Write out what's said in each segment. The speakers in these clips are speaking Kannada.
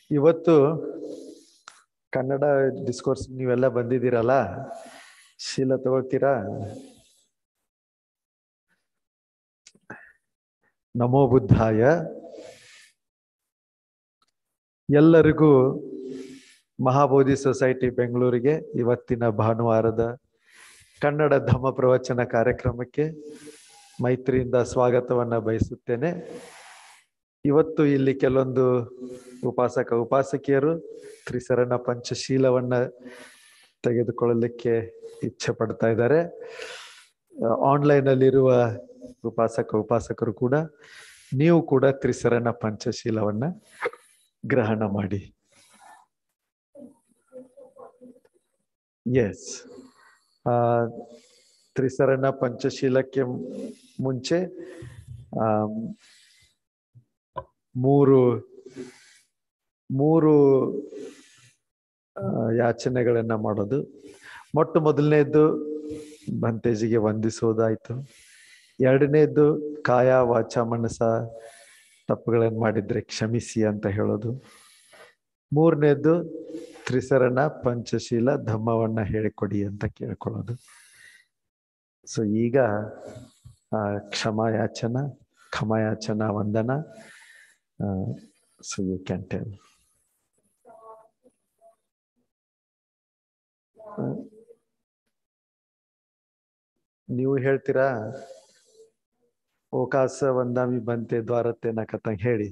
ಇವತ್ತು ಕನ್ನಡ ಡಿಸ್ಕೋರ್ಸ್ ನೀವೆಲ್ಲ ಬಂದಿದ್ದೀರಲ್ಲ ಶೀಲ ತಗೋತೀರಾ ನಮೋ ಬುದ್ಧಾಯ ಎಲ್ಲರಿಗೂ ಮಹಾಬೋಧಿ ಸೊಸೈಟಿ ಬೆಂಗಳೂರಿಗೆ ಇವತ್ತಿನ ಭಾನುವಾರದ ಕನ್ನಡ ಧಮ್ಮ ಪ್ರವಚನ ಕಾರ್ಯಕ್ರಮಕ್ಕೆ ಮೈತ್ರಿಯಿಂದ ಸ್ವಾಗತವನ್ನ ಬಯಸುತ್ತೇನೆ ಇವತ್ತು ಇಲ್ಲಿ ಕೆಲವೊಂದು ಉಪಾಸಕ ಉಪಾಸಕಿಯರು ತ್ರಿಸರಣ ಪಂಚಶೀಲವನ್ನ ತೆಗೆದುಕೊಳ್ಳಲಿಕ್ಕೆ ಇಚ್ಛೆ ಪಡ್ತಾ ಇದ್ದಾರೆ ಆನ್ಲೈನ್ ಅಲ್ಲಿರುವ ಉಪಾಸಕ ಉಪಾಸಕರು ಕೂಡ ನೀವು ಕೂಡ ತ್ರಿಸರಣ ಪಂಚಶೀಲವನ್ನ ಗ್ರಹಣ ಮಾಡಿ ಎಸ್ ತ್ರಿಸರಣ ಪಂಚಶೀಲಕ್ಕೆ ಮುಂಚೆ ಆ ಮೂರು ಮೂರು ಯಾಚನೆಗಳನ್ನ ಮಾಡೋದು ಮೊಟ್ಟ ಮೊದಲನೇದ್ದು ಬಂತೇಜಿಗೆ ವಂದಿಸೋದಾಯ್ತು ಎರಡನೇದ್ದು ಕಾಯ ವಾಚ ಮನಸ ತಪ್ಪುಗಳನ್ನು ಮಾಡಿದ್ರೆ ಕ್ಷಮಿಸಿ ಅಂತ ಹೇಳೋದು ಮೂರನೇದ್ದು ತ್ರಿಸರಣ ಪಂಚಶೀಲ ಧಮ್ಮವನ್ನ ಹೇಳಿಕೊಡಿ ಅಂತ ಕೇಳ್ಕೊಳ್ಳೋದು ಸೊ ಈಗ ಆ ಕ್ಷಮಾಯಾಚನ ಖಮಾಯಾಚನ ವಂದನ ಸೊ ಯು ಕ್ಯಾನ್ ಟೆಲ್ ನೀವು ಹೇಳ್ತೀರಾ ಓಕಾಸ ವಂದಾಮಿ ಬಂತೆ ದ್ವಾರತೆ ನಕತಂಗ್ ಹೇಳಿ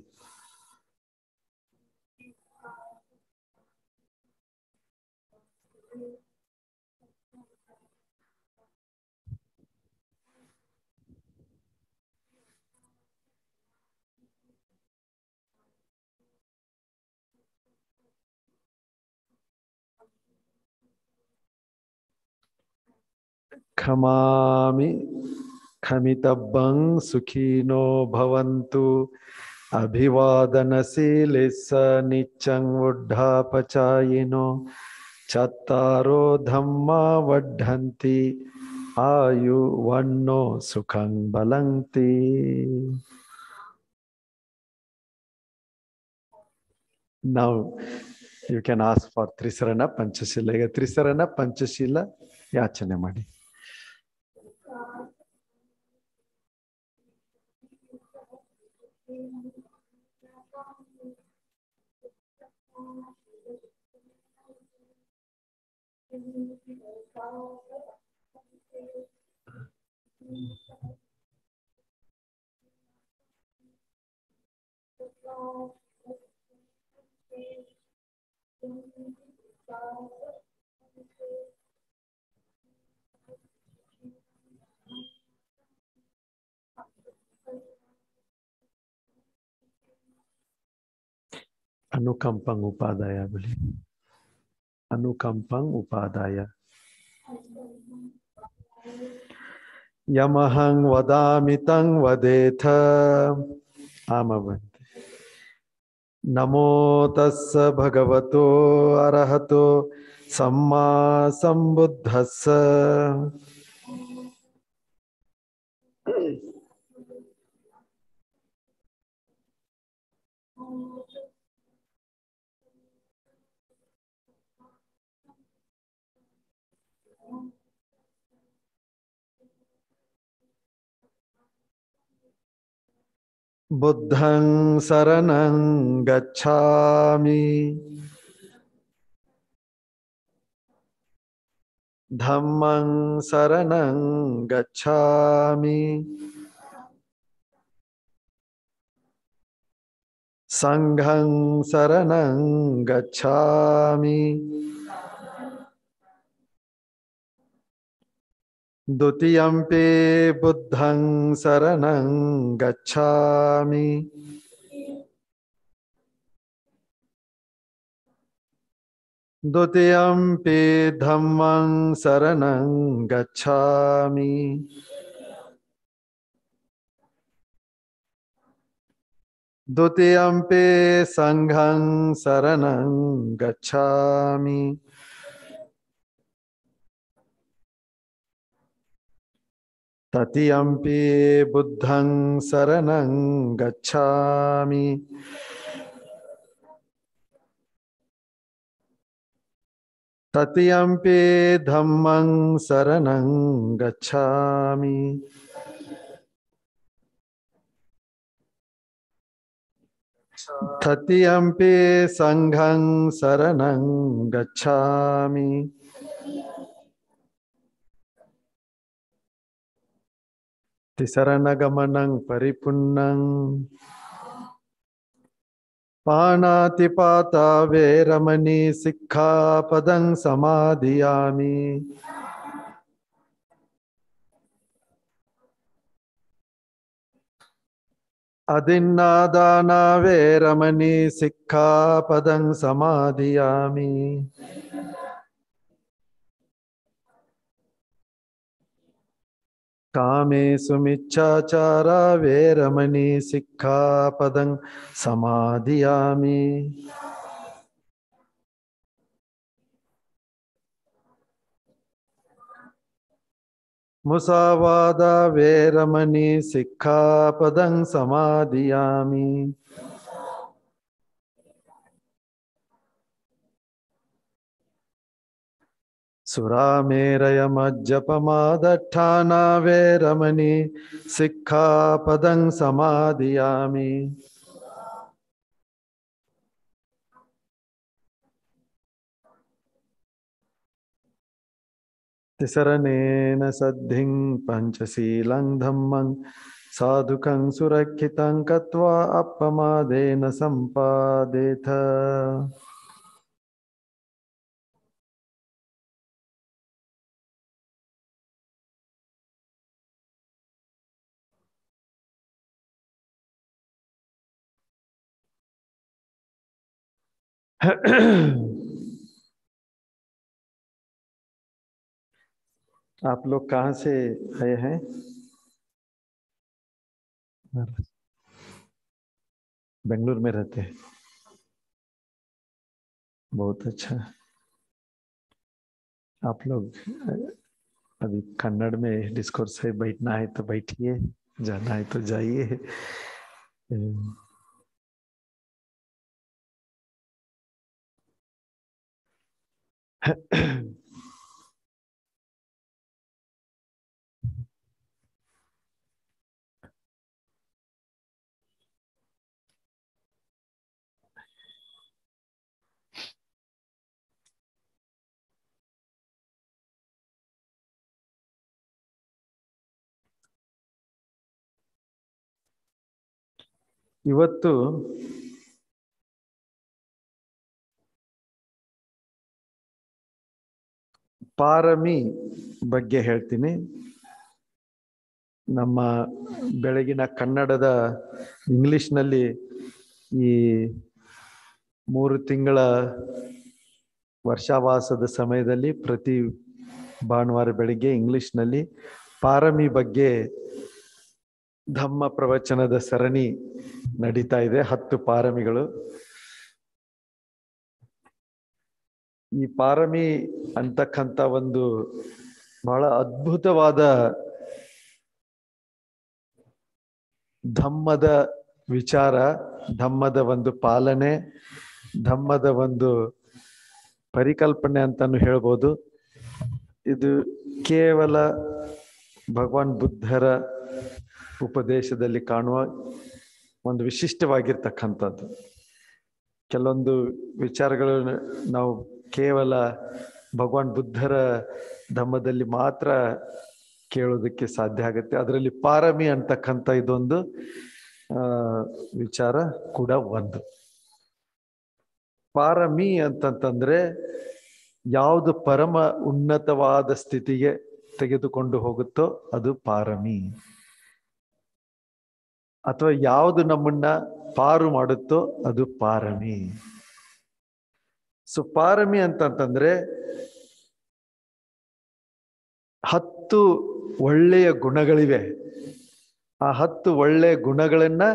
ಖಮಾಮಿ ಖಮಿತಬ್ಬಂ ಸುಖೀನೋ ಭವಂತು ಅಭಿವಾದನಶೀಲಿ ಸ ನಿಚ್ಚಂ ಉಡ್ಢಾಪಚಾಯಿನೋ ಚತ್ತಾರೋ ಧಮ್ಮ ವಡ್ಢಂತಿ ಆಯು ವಣ್ಣೋ ಸುಖಂ ಬಲಂತಿ ನಾವು ಯು ಕ್ಯಾನ್ ಆಸ್ಕ್ ಫಾರ್ ತ್ರಿಸರಣ ಪಂಚಶೀಲ ಈಗ ತ್ರಿಸರಣ ಪಂಚಶೀಲ ಯಾಚನೆ ಮಾಡಿ ಅನುಕಂಪಂ ಉಪಾದಾಯ ಬಲಿ ಅನುಕಂಪಂ ಉಪಾದಾಯ ಯಮಹಂ ವದಾಮಿ ತಂ ವದೇಥ ಆಮವಂತೆ ನಮೋ ತಸ್ಸ ಭಗವತೋ ಅರ್ಹತೋ ಸಮ್ಮಾ ಸಂಬುದ್ಧಸ್ಸ ಬುದ್ಧಂ ಶರಣಂ ಗಚ್ಛಾಮಿ ಧಮ್ಮಂ ಶರಣಂ ಗಚ್ಛಾಮಿ ಸಂಘಂ ಶರಣಂ ಗಚ್ಛಾಮಿ द्वितीयम्पि बुद्धं शरणं गच्छामि द्वितीयम्पि धम्मं शरणं गच्छामि द्वितीयम्पि सङ्घं शरणं गच्छामि ततियम्पि बुद्धं शरणं गच्छामि ತತಿಯಂಪಿ ಧಮ್ಮಂ ಶರಣಂ ಗಚ್ಛಾಮಿ ತತಿಯಂಪಿ ಸಂಘಂ ಶರಣಂ ಗಚ್ಛಾಮಿ ತಿಸರಣಗಮನಂ ಪರಿಪುನ್ನಂ ಪಾಣಾತಿಪಾತ ವೇರಮಣಿ ಸಿಕ್ಖಾಪದಂ ಸಮಾಧಿಯಾಮಿ ಅದಿನ್ನಾದಾನ ವೇರಮಣಿ ಸಿಕ್ಖಾಪದಂ ಸಮಾಧಿಯಾಮಿ ಕಾಮೇಸು ಮಿಚ್ಛಾಚಾರ ವೇರಮಣಿ ಸಿಕ್ಖಾಪದಂ ಸಮಾಧಿಯಾಮಿ ಮುಸಾವಾದ ವೇರಮಣಿ ಸಿಕ್ಖಾಪದಂ ಸಮಾಧಿಯಾಮಿ ಸುರಾಮೇರಯ ಮಜ್ಜಪಮಾದಠಾನ ವೇರಮಣಿ ಸಿಕ್ಖಾಪದಂ ಸಮಾಧಿಯಾಮಿ ತಿಸರನೇನ ಸದ್ಧಿಂ ಪಂಚಶೀಲಂ ಧಮ್ಮಂ ಸಾಧುಕಂ ಸುರಕ್ಷಿತಂ ಕತ್ವಾ ಅಪ್ಪಮಾದೇನ ಸಂಪಾದೇಥ आप लोग कहाँ से आए हैं बेंगलुरु में रहते हैं बहुत अच्छा आप लोग अभी कन्नड़ में डिस्कोर्स है बैठना है तो बैठिए जाना है तो जाइए ಇವತ್ತು ಪಾರಮಿ ಬಗ್ಗೆ ಹೇಳ್ತೀನಿ ನಮ್ಮ ಬೆಳಗಿನ ಕನ್ನಡದ ಇಂಗ್ಲಿಷ್ನಲ್ಲಿ ಈ ಮೂರು ತಿಂಗಳ ವರ್ಷಾವಾಸದ ಸಮಯದಲ್ಲಿ ಪ್ರತಿ ಭಾನುವಾರ ಬೆಳಿಗ್ಗೆ ಇಂಗ್ಲಿಷ್ನಲ್ಲಿ ಪಾರಮಿ ಬಗ್ಗೆ ಧಮ್ಮ ಪ್ರವಚನದ ಸರಣಿ ನಡೀತಾ ಇದೆ ಹತ್ತು ಪಾರಮಿಗಳು ಈ ಪಾರಮಿ ಅಂತಕ್ಕಂಥ ಒಂದು ಬಹಳ ಅದ್ಭುತವಾದ ಧಮ್ಮದ ವಿಚಾರ ಧಮ್ಮದ ಒಂದು ಪಾಲನೆ ಧಮ್ಮದ ಒಂದು ಪರಿಕಲ್ಪನೆ ಅಂತಾನು ಹೇಳ್ಬೋದು ಇದು ಕೇವಲ ಭಗವಾನ್ ಬುದ್ಧರ ಉಪದೇಶದಲ್ಲಿ ಕಾಣುವ ಒಂದು ವಿಶಿಷ್ಟವಾಗಿರ್ತಕ್ಕಂಥದ್ದು ಕೆಲವೊಂದು ವಿಚಾರಗಳು ನಾವು ಕೇವಲ ಭಗವಾನ್ ಬುದ್ಧರ ಧಮ್ಮದಲ್ಲಿ ಮಾತ್ರ ಕೇಳೋದಕ್ಕೆ ಸಾಧ್ಯ ಆಗುತ್ತೆ ಅದರಲ್ಲಿ ಪಾರಮಿ ಅಂತಕ್ಕಂಥ ಇದೊಂದು ಆ ವಿಚಾರ ಕೂಡ ಒಂದು ಪಾರಮಿ ಅಂತಂತಂದ್ರೆ ಯಾವುದು ಪರಮ ಉನ್ನತವಾದ ಸ್ಥಿತಿಗೆ ತೆಗೆದುಕೊಂಡು ಹೋಗುತ್ತೋ ಅದು ಪಾರಮಿ ಅಥವಾ ಯಾವುದು ನಮ್ಮನ್ನ ಪಾರು ಮಾಡುತ್ತೋ ಅದು ಪಾರಮಿ ಸೊ ಪಾರಮಿ ಅಂತಂತಂದ್ರೆ ಹತ್ತು ಒಳ್ಳೆಯ ಗುಣಗಳಿವೆ ಆ ಹತ್ತು ಒಳ್ಳೆಯ ಗುಣಗಳನ್ನ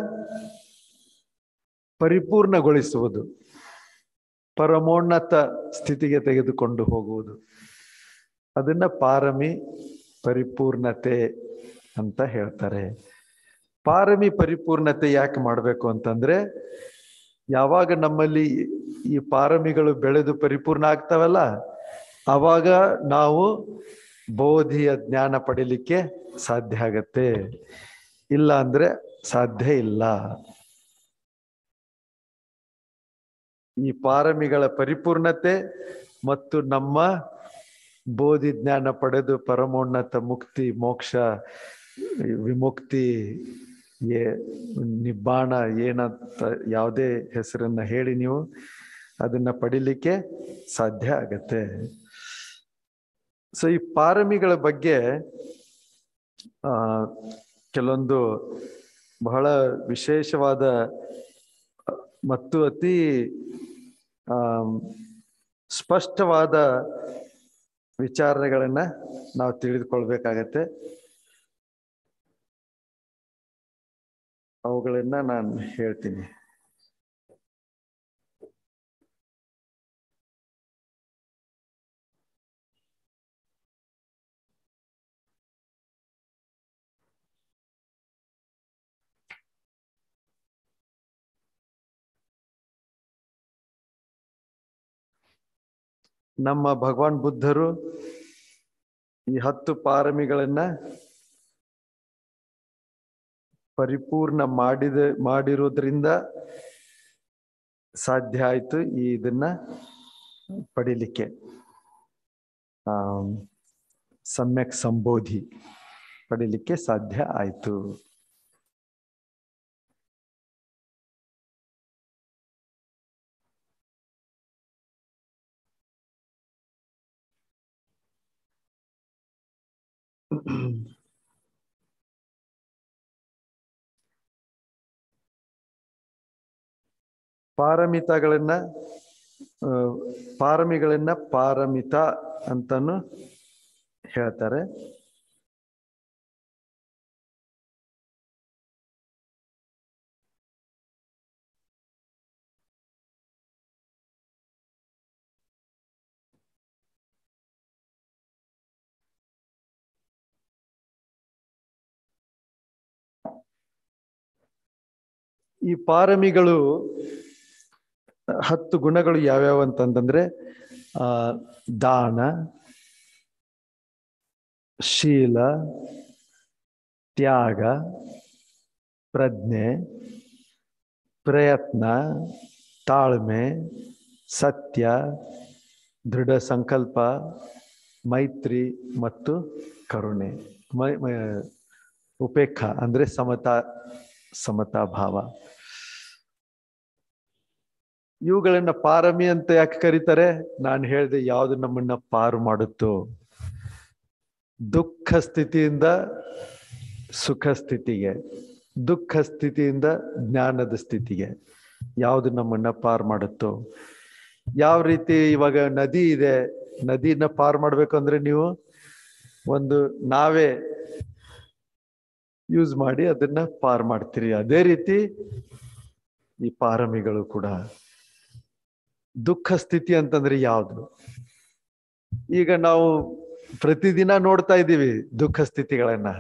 ಪರಿಪೂರ್ಣಗೊಳಿಸುವುದು ಪರಮೋನ್ನತ ಸ್ಥಿತಿಗೆ ತೆಗೆದುಕೊಂಡು ಹೋಗುವುದು ಅದನ್ನ ಪಾರಮಿ ಪರಿಪೂರ್ಣತೆ ಅಂತ ಹೇಳ್ತಾರೆ ಪಾರಮಿ ಪರಿಪೂರ್ಣತೆ ಯಾಕೆ ಮಾಡಬೇಕು ಅಂತಂದ್ರೆ ಯಾವಾಗ ನಮ್ಮಲ್ಲಿ ಈ ಪಾರಮಿಗಳು ಬೆಳೆದು ಪರಿಪೂರ್ಣ ಆಗ್ತಾವಲ್ಲ ಆವಾಗ ನಾವು ಬೋಧಿಯ ಜ್ಞಾನ ಪಡಿಲಿಕ್ಕೆ ಸಾಧ್ಯ ಆಗತ್ತೆ ಇಲ್ಲ ಅಂದ್ರೆ ಸಾಧ್ಯ ಇಲ್ಲ ಈ ಪಾರಮಿಗಳ ಪರಿಪೂರ್ಣತೆ ಮತ್ತು ನಮ್ಮ ಬೋಧಿ ಜ್ಞಾನ ಪಡೆದು ಪರಮೋನ್ನತ ಮುಕ್ತಿ ಮೋಕ್ಷ ವಿಮುಕ್ತಿ ಏ ನಿಬ್ಬಾಣ ಏನಂತ ಯಾವುದೇ ಹೆಸರನ್ನ ಹೇಳಿ ನೀವು ಅದನ್ನ ಪಡಿಲಿಕ್ಕೆ ಸಾಧ್ಯ ಆಗತ್ತೆ ಸೊ ಈ ಪಾರಮಿಗಳ ಬಗ್ಗೆ ಆ ಕೆಲವೊಂದು ಬಹಳ ವಿಶೇಷವಾದ ಮತ್ತು ಅತಿ ಆ ಸ್ಪಷ್ಟವಾದ ವಿಚಾರಗಳನ್ನ ನಾವು ತಿಳಿದುಕೊಳ್ಬೇಕಾಗತ್ತೆ ಅವುಗಳನ್ನ ನಾನು ಹೇಳ್ತೀನಿ ನಮ್ಮ ಭಗವಾನ್ ಬುದ್ಧರು ಈ ಹತ್ತು ಪಾರಮಿಗಳನ್ನ ಪರಿಪೂರ್ಣ ಮಾಡಿದ ಮಾಡಿರೋದ್ರಿಂದ ಸಾಧ್ಯ ಆಯ್ತು ಈ ಇದನ್ನ ಪಡಿಲಿಕ್ಕೆ ಆ ಸಮ್ಯಕ್ ಸಂಬೋಧಿ ಪಡಿಲಿಕ್ಕೆ ಸಾಧ್ಯ ಆಯ್ತು ಪಾರಮಿತಗಳನ್ನ ಆ, ಪಾರಮಿಗಳನ್ನ ಪಾರಮಿತ ಅಂತಾನು ಹೇಳ್ತಾರೆ ಈ ಪಾರಮಿಗಳು ಹತ್ತು ಗುಣಗಳು ಯಾವ್ಯಾವ ಅಂತಂದ್ರೆ ಆ ದಾನ ಶೀಲ ತ್ಯಾಗ ಪ್ರಜ್ಞೆ ಪ್ರಯತ್ನ ತಾಳ್ಮೆ ಸತ್ಯ ದೃಢ ಸಂಕಲ್ಪ ಮೈತ್ರಿ ಮತ್ತು ಕರುಣೆ ಮೈ ಮೈ- ಉಪೇಕ್ಷ ಅಂದ್ರೆ ಸಮತಾ ಸಮತಾ ಭಾವ ಇವುಗಳನ್ನ ಪಾರಮಿ ಅಂತ ಯಾಕೆ ಕರೀತಾರೆ ನಾನು ಹೇಳಿದೆ ಯಾವುದು ನಮ್ಮನ್ನ ಪಾರು ಮಾಡುತ್ತೋ ದುಃಖ ಸ್ಥಿತಿಯಿಂದ ಸುಖ ಸ್ಥಿತಿಗೆ ದುಃಖ ಸ್ಥಿತಿಯಿಂದ ಜ್ಞಾನದ ಸ್ಥಿತಿಗೆ ಯಾವುದು ನಮ್ಮನ್ನ ಪಾರು ಮಾಡುತ್ತೋ ಯಾವ ರೀತಿ ಇವಾಗ ನದಿ ಇದೆ ನದಿನ ಪಾರು ಮಾಡ್ಬೇಕು ಅಂದ್ರೆ ನೀವು ಒಂದು ನಾವೇ ಯೂಸ್ ಮಾಡಿ ಅದನ್ನ ಪಾರ್ ಮಾಡ್ತೀರಿ ಅದೇ ರೀತಿ ಈ ಪಾರಮಿಗಳು ಕೂಡ ದುಃಖ ಸ್ಥಿತಿ ಅಂತಂದ್ರೆ ಯಾವುದು ಈಗ ನಾವು ಪ್ರತಿದಿನ ನೋಡ್ತಾ ಇದ್ದೀವಿ ದುಃಖ ಸ್ಥಿತಿಗಳನ್ನ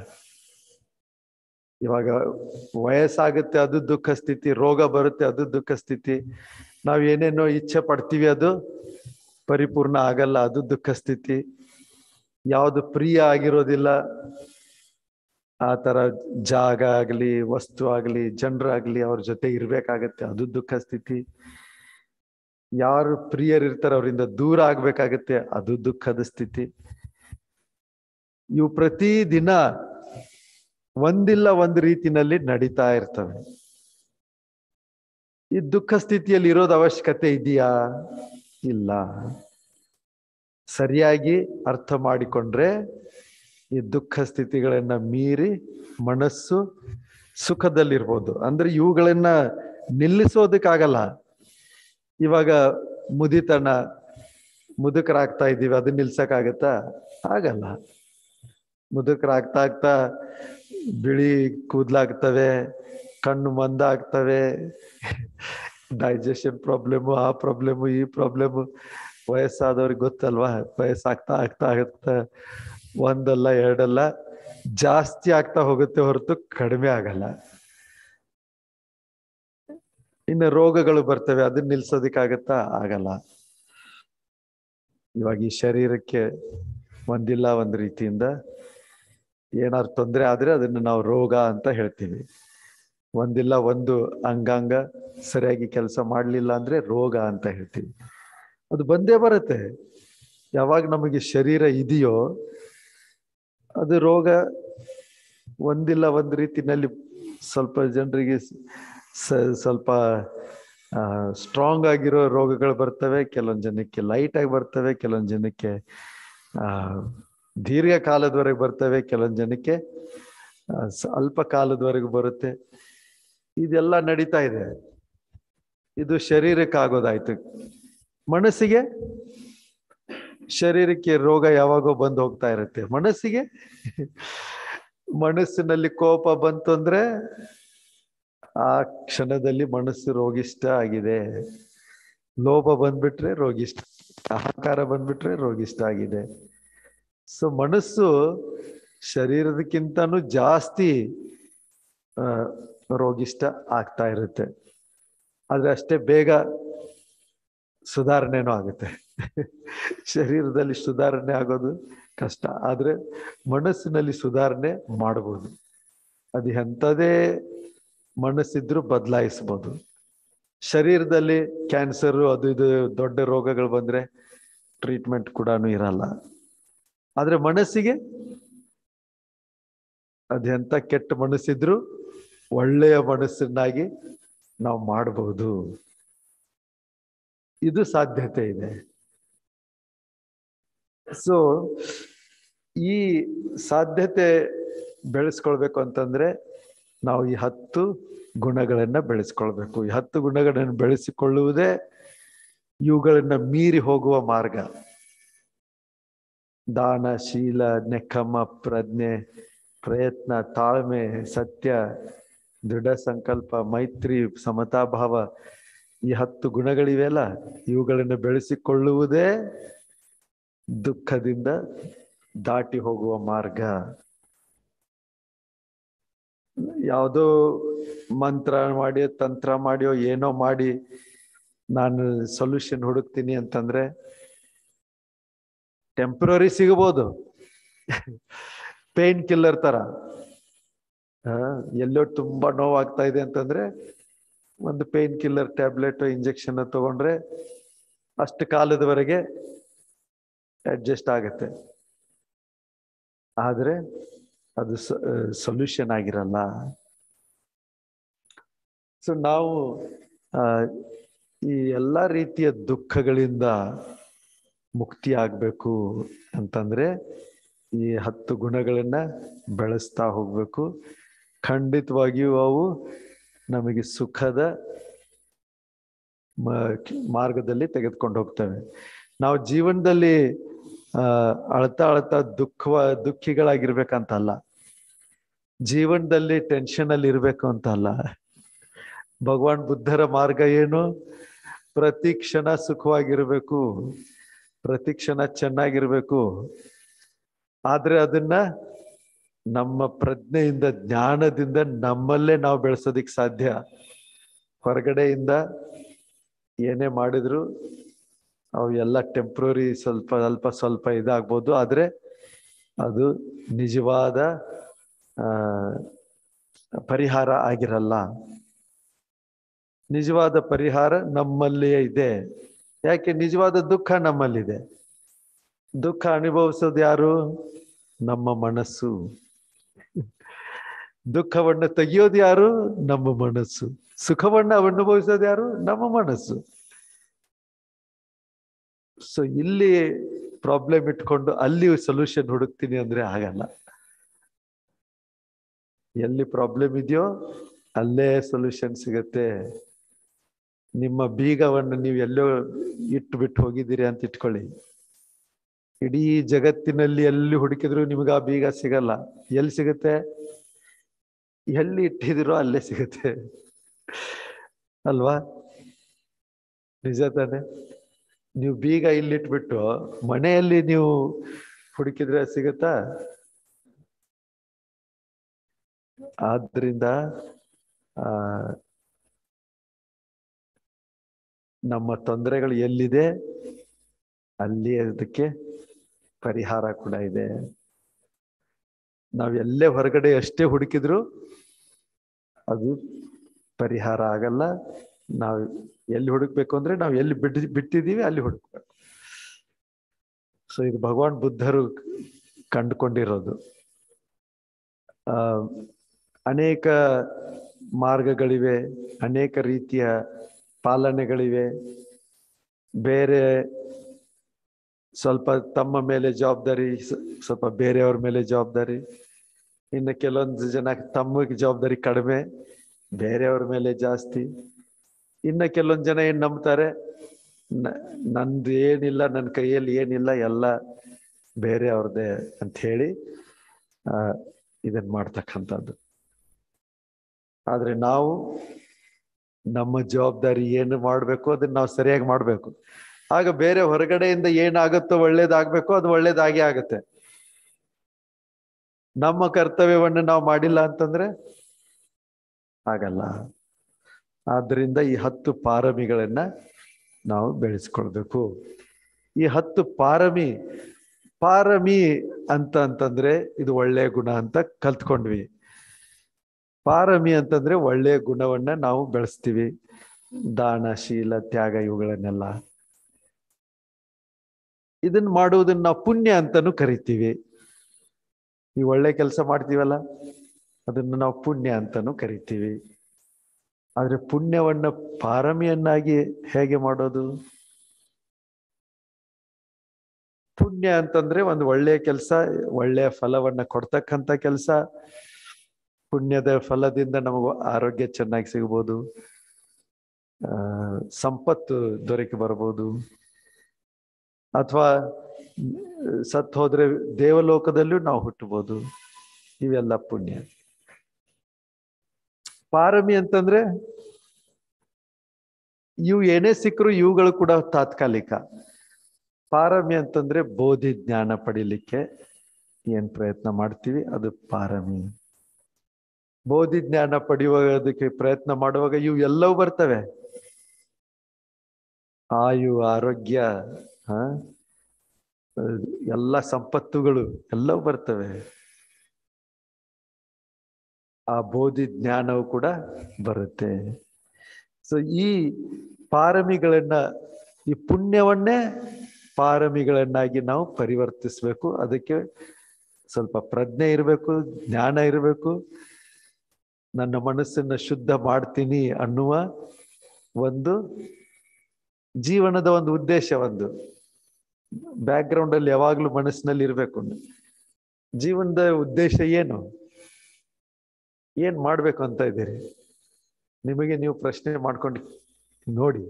ಇವಾಗ ವಯಸ್ಸಾಗುತ್ತೆ ಅದು ದುಃಖ ಸ್ಥಿತಿ ರೋಗ ಬರುತ್ತೆ ಅದು ದುಃಖ ಸ್ಥಿತಿ ನಾವ್ ಏನೇನೋ ಇಚ್ಛೆ ಪಡ್ತೀವಿ ಅದು ಪರಿಪೂರ್ಣ ಆಗಲ್ಲ ಅದು ದುಃಖ ಸ್ಥಿತಿ ಯಾವುದು ಪ್ರಿಯ ಆಗಿರೋದಿಲ್ಲ ಆ ತರ ಜಾಗ ಆಗ್ಲಿ ವಸ್ತು ಆಗ್ಲಿ ಜನರಾಗ್ಲಿ ಅವ್ರ ಜೊತೆ ಇರ್ಬೇಕಾಗತ್ತೆ ಅದು ದುಃಖ ಸ್ಥಿತಿ ಯಾರು ಪ್ರಿಯರಿರ್ತಾರೆ ಅವರಿಂದ ದೂರ ಆಗ್ಬೇಕಾಗತ್ತೆ ಅದು ದುಃಖದ ಸ್ಥಿತಿ ಇವು ಪ್ರತಿ ದಿನ ಒಂದಿಲ್ಲ ಒಂದು ರೀತಿನಲ್ಲಿ ನಡೀತಾ ಇರ್ತವೆ ಈ ದುಃಖ ಸ್ಥಿತಿಯಲ್ಲಿ ಇರೋದು ಅವಶ್ಯಕತೆ ಇದೆಯಾ ಇಲ್ಲ ಸರಿಯಾಗಿ ಅರ್ಥ ಮಾಡಿಕೊಂಡ್ರೆ ಈ ದುಃಖ ಸ್ಥಿತಿಗಳನ್ನ ಮೀರಿ ಮನಸ್ಸು ಸುಖದಲ್ಲಿರ್ಬೋದು ಅಂದ್ರೆ ಇವುಗಳನ್ನ ನಿಲ್ಲಿಸೋದಕ್ಕಾಗಲ್ಲ ಇವಾಗ ಮುದಿತನ ಮುದುಕರಾಗ್ತಾ ಇದ್ದೀವಿ ಅದನ್ನ ನಿಲ್ಸಕ್ಕಾಗತ್ತಾ ಆಗಲ್ಲ ಮುದುಕರಾಗ್ತಾ ಆಗ್ತಾ ಬಿಳಿ ಕೂದ್ಲಾಗ್ತವೆ ಕಣ್ಣು ಮಂದಾಗ್ತವೆ ಡೈಜೆಷನ್ ಪ್ರಾಬ್ಲಮ್ ಆ ಪ್ರಾಬ್ಲಮ್ ಈ ಪ್ರಾಬ್ಲಮ್ ವಯಸ್ಸಾದವ್ರಿಗೆ ಗೊತ್ತಲ್ವಾ ವಯಸ್ಸಾಗ್ತಾ ಆಗ್ತಾ ಆಗ್ತಾ ಒಂದಲ್ಲ ಎರಡಲ್ಲ ಜಾಸ್ತಿ ಆಗ್ತಾ ಹೋಗುತ್ತೆ ಹೊರತು ಕಡಿಮೆ ಆಗಲ್ಲ ಇನ್ನು ರೋಗಗಳು ಬರ್ತವೆ ಅದನ್ನ ನಿಲ್ಸೋದಿಕ್ಕಾಗತ್ತಾ ಆಗಲ್ಲ ಇವಾಗ ಈ ಶರೀರಕ್ಕೆ ಒಂದಿಲ್ಲ ಒಂದು ರೀತಿಯಿಂದ ಏನಾದ್ರು ತೊಂದರೆ ಆದ್ರೆ ಅದನ್ನು ನಾವು ರೋಗ ಅಂತ ಹೇಳ್ತೀವಿ ಒಂದಿಲ್ಲ ಒಂದು ಅಂಗಾಂಗ ಸರಿಯಾಗಿ ಕೆಲಸ ಮಾಡಲಿಲ್ಲ ಅಂದ್ರೆ ರೋಗ ಅಂತ ಹೇಳ್ತೀವಿ ಅದು ಬಂದೇ ಬರುತ್ತೆ ಯಾವಾಗ ನಮಗೆ ಶರೀರ ಇದೆಯೋ ಅದು ರೋಗ ಒಂದಿಲ್ಲ ಒಂದು ರೀತಿನಲ್ಲಿ ಸ್ವಲ್ಪ ಜನರಿಗೆ ಸ್ವಲ್ಪ ಸ್ಟ್ರಾಂಗ್ ಆಗಿರೋ ರೋಗಗಳು ಬರ್ತವೆ ಕೆಲವೊಂದು ಜನಕ್ಕೆ ಲೈಟ್ ಆಗಿ ಬರ್ತವೆ ಕೆಲವೊಂದು ಜನಕ್ಕೆ ಆ ದೀರ್ಘಕಾಲದವರೆಗೆ ಬರ್ತವೆ ಕೆಲವೊಂದು ಜನಕ್ಕೆ ಅಲ್ಪ ಕಾಲದವರೆಗೂ ಬರುತ್ತೆ ಇದೆಲ್ಲ ನಡೀತಾ ಇದೆ ಇದು ಶರೀರಕ್ಕೆ ಆಗೋದಾಯ್ತು ಮನಸ್ಸಿಗೆ ಶರೀರಕ್ಕೆ ರೋಗ ಯಾವಾಗೋ ಬಂದು ಹೋಗ್ತಾ ಇರುತ್ತೆ ಮನಸ್ಸಿಗೆ ಮನಸ್ಸಿನಲ್ಲಿ ಕೋಪ ಬಂತು ಅಂದ್ರೆ ಆ ಕ್ಷಣದಲ್ಲಿ ಮನಸ್ಸು ರೋಗಿಷ್ಟ ಆಗಿದೆ ಲೋಭ ಬಂದ್ಬಿಟ್ರೆ ರೋಗಿಷ್ಟ ಅಹಂಕಾರ ಬಂದ್ಬಿಟ್ರೆ ರೋಗಿಷ್ಟ ಆಗಿದೆ ಸೊ ಮನಸ್ಸು ಶರೀರದಕ್ಕಿಂತನೂ ಜಾಸ್ತಿ ರೋಗಿಷ್ಟ ಆಗ್ತಾ ಇರುತ್ತೆ ಆದ್ರೆ ಅಷ್ಟೇ ಬೇಗ ಸುಧಾರಣೆನೂ ಆಗುತ್ತೆ ಶರೀರದಲ್ಲಿ ಸುಧಾರಣೆ ಆಗೋದು ಕಷ್ಟ ಆದ್ರೆ ಮನಸ್ಸಿನಲ್ಲಿ ಸುಧಾರಣೆ ಮಾಡಬಹುದು ಅದು ಎಂಥದೇ ಮನಸ್ಸಿದ್ರು ಬದಲಾಯಿಸ್ಬೋದು ಶರೀರದಲ್ಲಿ ಕ್ಯಾನ್ಸರ್ ಅದು ಇದು ದೊಡ್ಡ ರೋಗಗಳು ಬಂದ್ರೆ ಟ್ರೀಟ್ಮೆಂಟ್ ಕೂಡ ಇರಲ್ಲ ಆದ್ರೆ ಮನಸ್ಸಿಗೆ ಅದೆಂತ ಕೆಟ್ಟ ಮನಸ್ಸಿದ್ರು ಒಳ್ಳೆಯ ಮನಸ್ಸನ್ನಾಗಿ ನಾವು ಮಾಡಬಹುದು ಇದು ಸಾಧ್ಯತೆ ಇದೆ ಸೊ ಈ ಸಾಧ್ಯತೆ ಬೆಳೆಸ್ಕೊಳ್ಬೇಕು ಅಂತಂದ್ರೆ ನಾವು ಈ ಹತ್ತು ಗುಣಗಳನ್ನ ಬೆಳೆಸ್ಕೊಳ್ಬೇಕು ಈ ಹತ್ತು ಗುಣಗಳನ್ನು ಬೆಳೆಸಿಕೊಳ್ಳುವುದೇ ಇವುಗಳನ್ನ ಮೀರಿ ಹೋಗುವ ಮಾರ್ಗ ದಾನ ಶೀಲ ನೆಕ್ಕಮ್ಮ ಪ್ರಜ್ಞೆ ಪ್ರಯತ್ನ ತಾಳ್ಮೆ ಸತ್ಯ ದೃಢ ಸಂಕಲ್ಪ ಮೈತ್ರಿ ಸಮತಾಭಾವ ಈ ಹತ್ತು ಗುಣಗಳಿವೆಯಲ್ಲ ಇವುಗಳನ್ನು ಬೆಳೆಸಿಕೊಳ್ಳುವುದೇ ದುಃಖದಿಂದ ದಾಟಿ ಹೋಗುವ ಮಾರ್ಗ ಯಾವುದೋ ಮಂತ್ರ ಮಾಡಿ ತಂತ್ರ ಮಾಡಿಯೋ ಏನೋ ಮಾಡಿ ನಾನು ಸೊಲ್ಯೂಷನ್ ಹುಡುಕ್ತೀನಿ ಅಂತಂದ್ರೆ ಟೆಂಪ್ರರಿ ಸಿಗಬಹುದು ಪೇನ್ ಕಿಲ್ಲರ್ ತರ ಎಲ್ಲೋ ತುಂಬಾ ನೋವಾಗ್ತಾ ಇದೆ ಅಂತಂದ್ರೆ ಒಂದು ಪೇನ್ ಕಿಲ್ಲರ್ ಟ್ಯಾಬ್ಲೆಟ್ ಇಂಜೆಕ್ಷನ್ ತಗೊಂಡ್ರೆ ಅಷ್ಟು ಕಾಲದವರೆಗೆ ಅಡ್ಜಸ್ಟ್ ಆಗುತ್ತೆ ಆದ್ರೆ ಅದು ಸೊಲ್ಯೂಷನ್ ಆಗಿರಲ್ಲ ಸೊ ನಾವು ಈ ಎಲ್ಲ ರೀತಿಯ ದುಃಖಗಳಿಂದ ಮುಕ್ತಿ ಆಗ್ಬೇಕು ಅಂತಂದ್ರೆ ಈ ಹತ್ತು ಗುಣಗಳನ್ನ ಬೆಳೆಸ್ತಾ ಹೋಗ್ಬೇಕು ಖಂಡಿತವಾಗಿಯೂ ಅವು ನಮಗೆ ಸುಖದ ಮಾರ್ಗದಲ್ಲಿ ತೆಗೆದುಕೊಂಡು ಹೋಗ್ತವೆ ನಾವು ಜೀವನದಲ್ಲಿ ಆ ಅಳ್ತಾ ಅಳ್ತಾ ದುಃಖ ದುಃಖಿಗಳಾಗಿರ್ಬೇಕಂತ ಅಲ್ಲ ಜೀವನದಲ್ಲಿ ಟೆನ್ಷನ್ ಅಲ್ಲಿ ಇರ್ಬೇಕು ಅಂತ ಅಲ್ಲ ಭಗವಾನ್ ಬುದ್ಧರ ಮಾರ್ಗ ಏನು ಪ್ರತಿ ಕ್ಷಣ ಸುಖವಾಗಿರ್ಬೇಕು ಪ್ರತಿ ಕ್ಷಣ ಚೆನ್ನಾಗಿರ್ಬೇಕು ಆದ್ರೆ ಅದನ್ನ ನಮ್ಮ ಪ್ರಜ್ಞೆಯಿಂದ ಜ್ಞಾನದಿಂದ ನಮ್ಮಲ್ಲೇ ನಾವು ಬೆಳೆಸೋದಿಕ್ ಸಾಧ್ಯ ಹೊರಗಡೆಯಿಂದ ಏನೇ ಮಾಡಿದ್ರು ಅವು ಎಲ್ಲ ಟೆಂಪ್ರರಿ ಸ್ವಲ್ಪ ಅಲ್ಪ ಸ್ವಲ್ಪ ಇದಾಗ್ಬೋದು ಆದ್ರೆ ಅದು ನಿಜವಾದ ಆ ಪರಿಹಾರ ಆಗಿರಲ್ಲ ನಿಜವಾದ ಪರಿಹಾರ ನಮ್ಮಲ್ಲಿಯೇ ಇದೆ ಯಾಕೆ ನಿಜವಾದ ದುಃಖ ನಮ್ಮಲ್ಲಿದೆ ದುಃಖ ಅನುಭವಿಸೋದು ಯಾರು ನಮ್ಮ ಮನಸ್ಸು ದುಃಖವನ್ನ ತೆಗಿಯೋದು ಯಾರು ನಮ್ಮ ಮನಸ್ಸು ಸುಖವನ್ನ ಅನುಭವಿಸೋದು ಯಾರು ನಮ್ಮ ಮನಸ್ಸು ಸೊ ಇಲ್ಲಿ ಪ್ರಾಬ್ಲಮ್ ಇಟ್ಕೊಂಡು ಅಲ್ಲಿ ಸೊಲ್ಯೂಷನ್ ಹುಡುಕ್ತೀನಿ ಅಂದ್ರೆ ಆಗಲ್ಲ ಎಲ್ಲಿ ಪ್ರಾಬ್ಲಮ್ ಇದೆಯೋ ಅಲ್ಲೇ ಸೊಲ್ಯೂಷನ್ ಸಿಗತ್ತೆ ನಿಮ್ಮ ಬೀಗವನ್ನು ನೀವು ಎಲ್ಲೋ ಇಟ್ಟು ಬಿಟ್ಟು ಹೋಗಿದ್ದೀರಿ ಅಂತ ಇಟ್ಕೊಳ್ಳಿ ಇಡೀ ಜಗತ್ತಿನಲ್ಲಿ ಎಲ್ಲಿ ಹುಡುಕಿದ್ರು ನಿಮ್ಗೆ ಆ ಬೀಗ ಸಿಗಲ್ಲ ಎಲ್ಲಿ ಸಿಗುತ್ತೆ ಎಲ್ಲಿ ಇಟ್ಟಿದಿರೋ ಅಲ್ಲೇ ಸಿಗುತ್ತೆ ಅಲ್ವಾ ನಿಜ ತಾನೆ ನೀವು ಬೀಗ ಇಲ್ಲಿಟ್ಬಿಟ್ಟು ಮನೆಯಲ್ಲಿ ನೀವು ಹುಡುಕಿದ್ರೆ ಸಿಗುತ್ತಾ ಆದ್ರಿಂದ ಆ ನಮ್ಮ ತೊಂದರೆಗಳು ಎಲ್ಲಿದೆ ಅಲ್ಲಿ ಅದಕ್ಕೆ ಪರಿಹಾರ ಕೂಡ ಇದೆ ನಾವ್ ಎಲ್ಲೇ ಹೊರಗಡೆ ಎಷ್ಟೇ ಹುಡುಕಿದ್ರು ಅದು ಪರಿಹಾರ ಆಗಲ್ಲ ನಾವು ಎಲ್ಲಿ ಹುಡುಕ್ಬೇಕು ಅಂದ್ರೆ ನಾವು ಎಲ್ಲಿ ಬಿಟ್ಟು ಬಿಟ್ಟಿದೀವಿ ಅಲ್ಲಿ ಹುಡುಕ್ಬೇಕು ಸೊ ಇದು ಭಗವಾನ್ ಬುದ್ಧರು ಕಂಡುಕೊಂಡಿರೋದು ಆ ಅನೇಕ ಮಾರ್ಗಗಳಿವೆ ಅನೇಕ ರೀತಿಯ ಪಾಲನೆಗಳಿವೆ ಬೇರೆ ಸ್ವಲ್ಪ ತಮ್ಮ ಮೇಲೆ ಜವಾಬ್ದಾರಿ ಸ- ಸ್ವಲ್ಪ ಬೇರೆಯವ್ರ ಮೇಲೆ ಜವಾಬ್ದಾರಿ ಇನ್ನು ಕೆಲವೊಂದು ಜನ ತಮಗೆ ಜವಾಬ್ದಾರಿ ಕಡಿಮೆ ಬೇರೆಯವ್ರ ಮೇಲೆ ಜಾಸ್ತಿ ಇನ್ನು ಕೆಲವೊಂದು ಜನ ಏನ್ ನಂಬ್ತಾರೆ ನ- ನಂದು ಏನಿಲ್ಲ ನನ್ನ ಕೈಯಲ್ಲಿ ಏನಿಲ್ಲ ಎಲ್ಲ ಬೇರೆಯವ್ರದ್ದೇ ಅಂತ ಹೇಳಿ ಆ ಇದನ್ ಮಾಡ್ತಕ್ಕಂಥದ್ದು ಆದ್ರೆ ನಾವು ನಮ್ಮ ಜವಾಬ್ದಾರಿ ಏನು ಮಾಡ್ಬೇಕು ಅದನ್ನ ನಾವು ಸರಿಯಾಗಿ ಮಾಡ್ಬೇಕು ಆಗ ಬೇರೆ ಹೊರಗಡೆಯಿಂದ ಏನಾಗುತ್ತೋ ಒಳ್ಳೇದಾಗ್ಬೇಕೋ ಅದು ಒಳ್ಳೇದಾಗೇ ಆಗುತ್ತೆ ನಮ್ಮ ಕರ್ತವ್ಯವನ್ನು ನಾವು ಮಾಡಿಲ್ಲ ಅಂತಂದ್ರೆ ಆಗಲ್ಲ ಆದ್ರಿಂದ ಈ ಹತ್ತು ಪಾರಮಿಗಳನ್ನ ನಾವು ಬೆಳೆಸ್ಕೊಳ್ಬೇಕು ಈ ಹತ್ತು ಪಾರಮಿ ಪಾರಮಿ ಅಂತ ಅಂತಂದ್ರೆ ಇದು ಒಳ್ಳೆಯ ಗುಣ ಅಂತ ಕಲ್ತ್ಕೊಂಡ್ವಿ ಪಾರಮಿ ಅಂತಂದ್ರೆ ಒಳ್ಳೆಯ ಗುಣವನ್ನ ನಾವು ಬೆಳೆಸ್ತೀವಿ ದಾನ ಶೀಲ ತ್ಯಾಗ ಇವುಗಳನ್ನೆಲ್ಲ ಇದನ್ನ ಮಾಡುವುದನ್ನ ನಾವು ಪುಣ್ಯ ಅಂತಾನು ಕರಿತೀವಿ ಈ ಒಳ್ಳೆ ಕೆಲಸ ಮಾಡ್ತೀವಲ್ಲ ಅದನ್ನ ನಾವು ಪುಣ್ಯ ಅಂತಾನು ಕರಿತೀವಿ ಆದ್ರೆ ಪುಣ್ಯವನ್ನ ಪಾರಮಿಯನ್ನಾಗಿ ಹೇಗೆ ಮಾಡೋದು ಪುಣ್ಯ ಅಂತಂದ್ರೆ ಒಂದು ಒಳ್ಳೆಯ ಕೆಲಸ ಒಳ್ಳೆಯ ಫಲವನ್ನ ಕೊಡ್ತಕ್ಕಂಥ ಕೆಲಸ ಪುಣ್ಯದ ಫಲದಿಂದ ನಮಗೂ ಆರೋಗ್ಯ ಚೆನ್ನಾಗಿ ಸಿಗ್ಬೋದು ಆ ಸಂಪತ್ತು ದೊರಕಿ ಬರ್ಬೋದು ಅಥವಾ ಸತ್ ಹೋದ್ರೆ ದೇವಲೋಕದಲ್ಲೂ ನಾವು ಹುಟ್ಟಬಹುದು ಇವೆಲ್ಲ ಪುಣ್ಯ ಪಾರಮಿ ಅಂತಂದ್ರೆ ಇವು ಏನೇ ಸಿಕ್ಕರು ಇವುಗಳು ಕೂಡ ತಾತ್ಕಾಲಿಕ ಪಾರಮಿ ಅಂತಂದ್ರೆ ಬೋಧಿ ಜ್ಞಾನ ಪಡಿಲಿಕ್ಕೆ ಏನ್ ಪ್ರಯತ್ನ ಮಾಡ್ತೀವಿ ಅದು ಪಾರಮಿ ಬೋಧಿ ಜ್ಞಾನ ಪಡೆಯುವುದಕ್ಕೆ ಪ್ರಯತ್ನ ಮಾಡುವಾಗ ಇವು ಎಲ್ಲವೂ ಬರ್ತವೆ ಆಯು ಆರೋಗ್ಯ ಹ ಎಲ್ಲ ಸಂಪತ್ತುಗಳು ಎಲ್ಲವೂ ಬರ್ತವೆ ಆ ಬೋಧಿ ಜ್ಞಾನವು ಕೂಡ ಬರುತ್ತೆ ಸೊ ಈ ಪಾರಮಿಗಳನ್ನ ಈ ಪುಣ್ಯವನ್ನೇ ಪಾರಮಿಗಳನ್ನಾಗಿ ನಾವು ಪರಿವರ್ತಿಸ್ಬೇಕು ಅದಕ್ಕೆ ಸ್ವಲ್ಪ ಪ್ರಜ್ಞೆ ಇರಬೇಕು ಜ್ಞಾನ ಇರಬೇಕು ನನ್ನ ಮನಸ್ಸನ್ನ ಶುದ್ಧ ಮಾಡ್ತೀನಿ ಅನ್ನುವ ಒಂದು ಜೀವನದ ಒಂದು ಉದ್ದೇಶ ಒಂದು ಬ್ಯಾಕ್ ಗ್ರೌಂಡ್ ಅಲ್ಲಿ ಯಾವಾಗ್ಲೂ ಮನಸ್ಸಿನಲ್ಲಿ ಇರ್ಬೇಕು ಜೀವನದ ಉದ್ದೇಶ ಏನು ಏನ್ ಮಾಡ್ಬೇಕು ಅಂತ ಇದ್ದೀರಿ ನಿಮಗೆ ನೀವು ಪ್ರಶ್ನೆ ಮಾಡ್ಕೊಂಡು ನೋಡಿ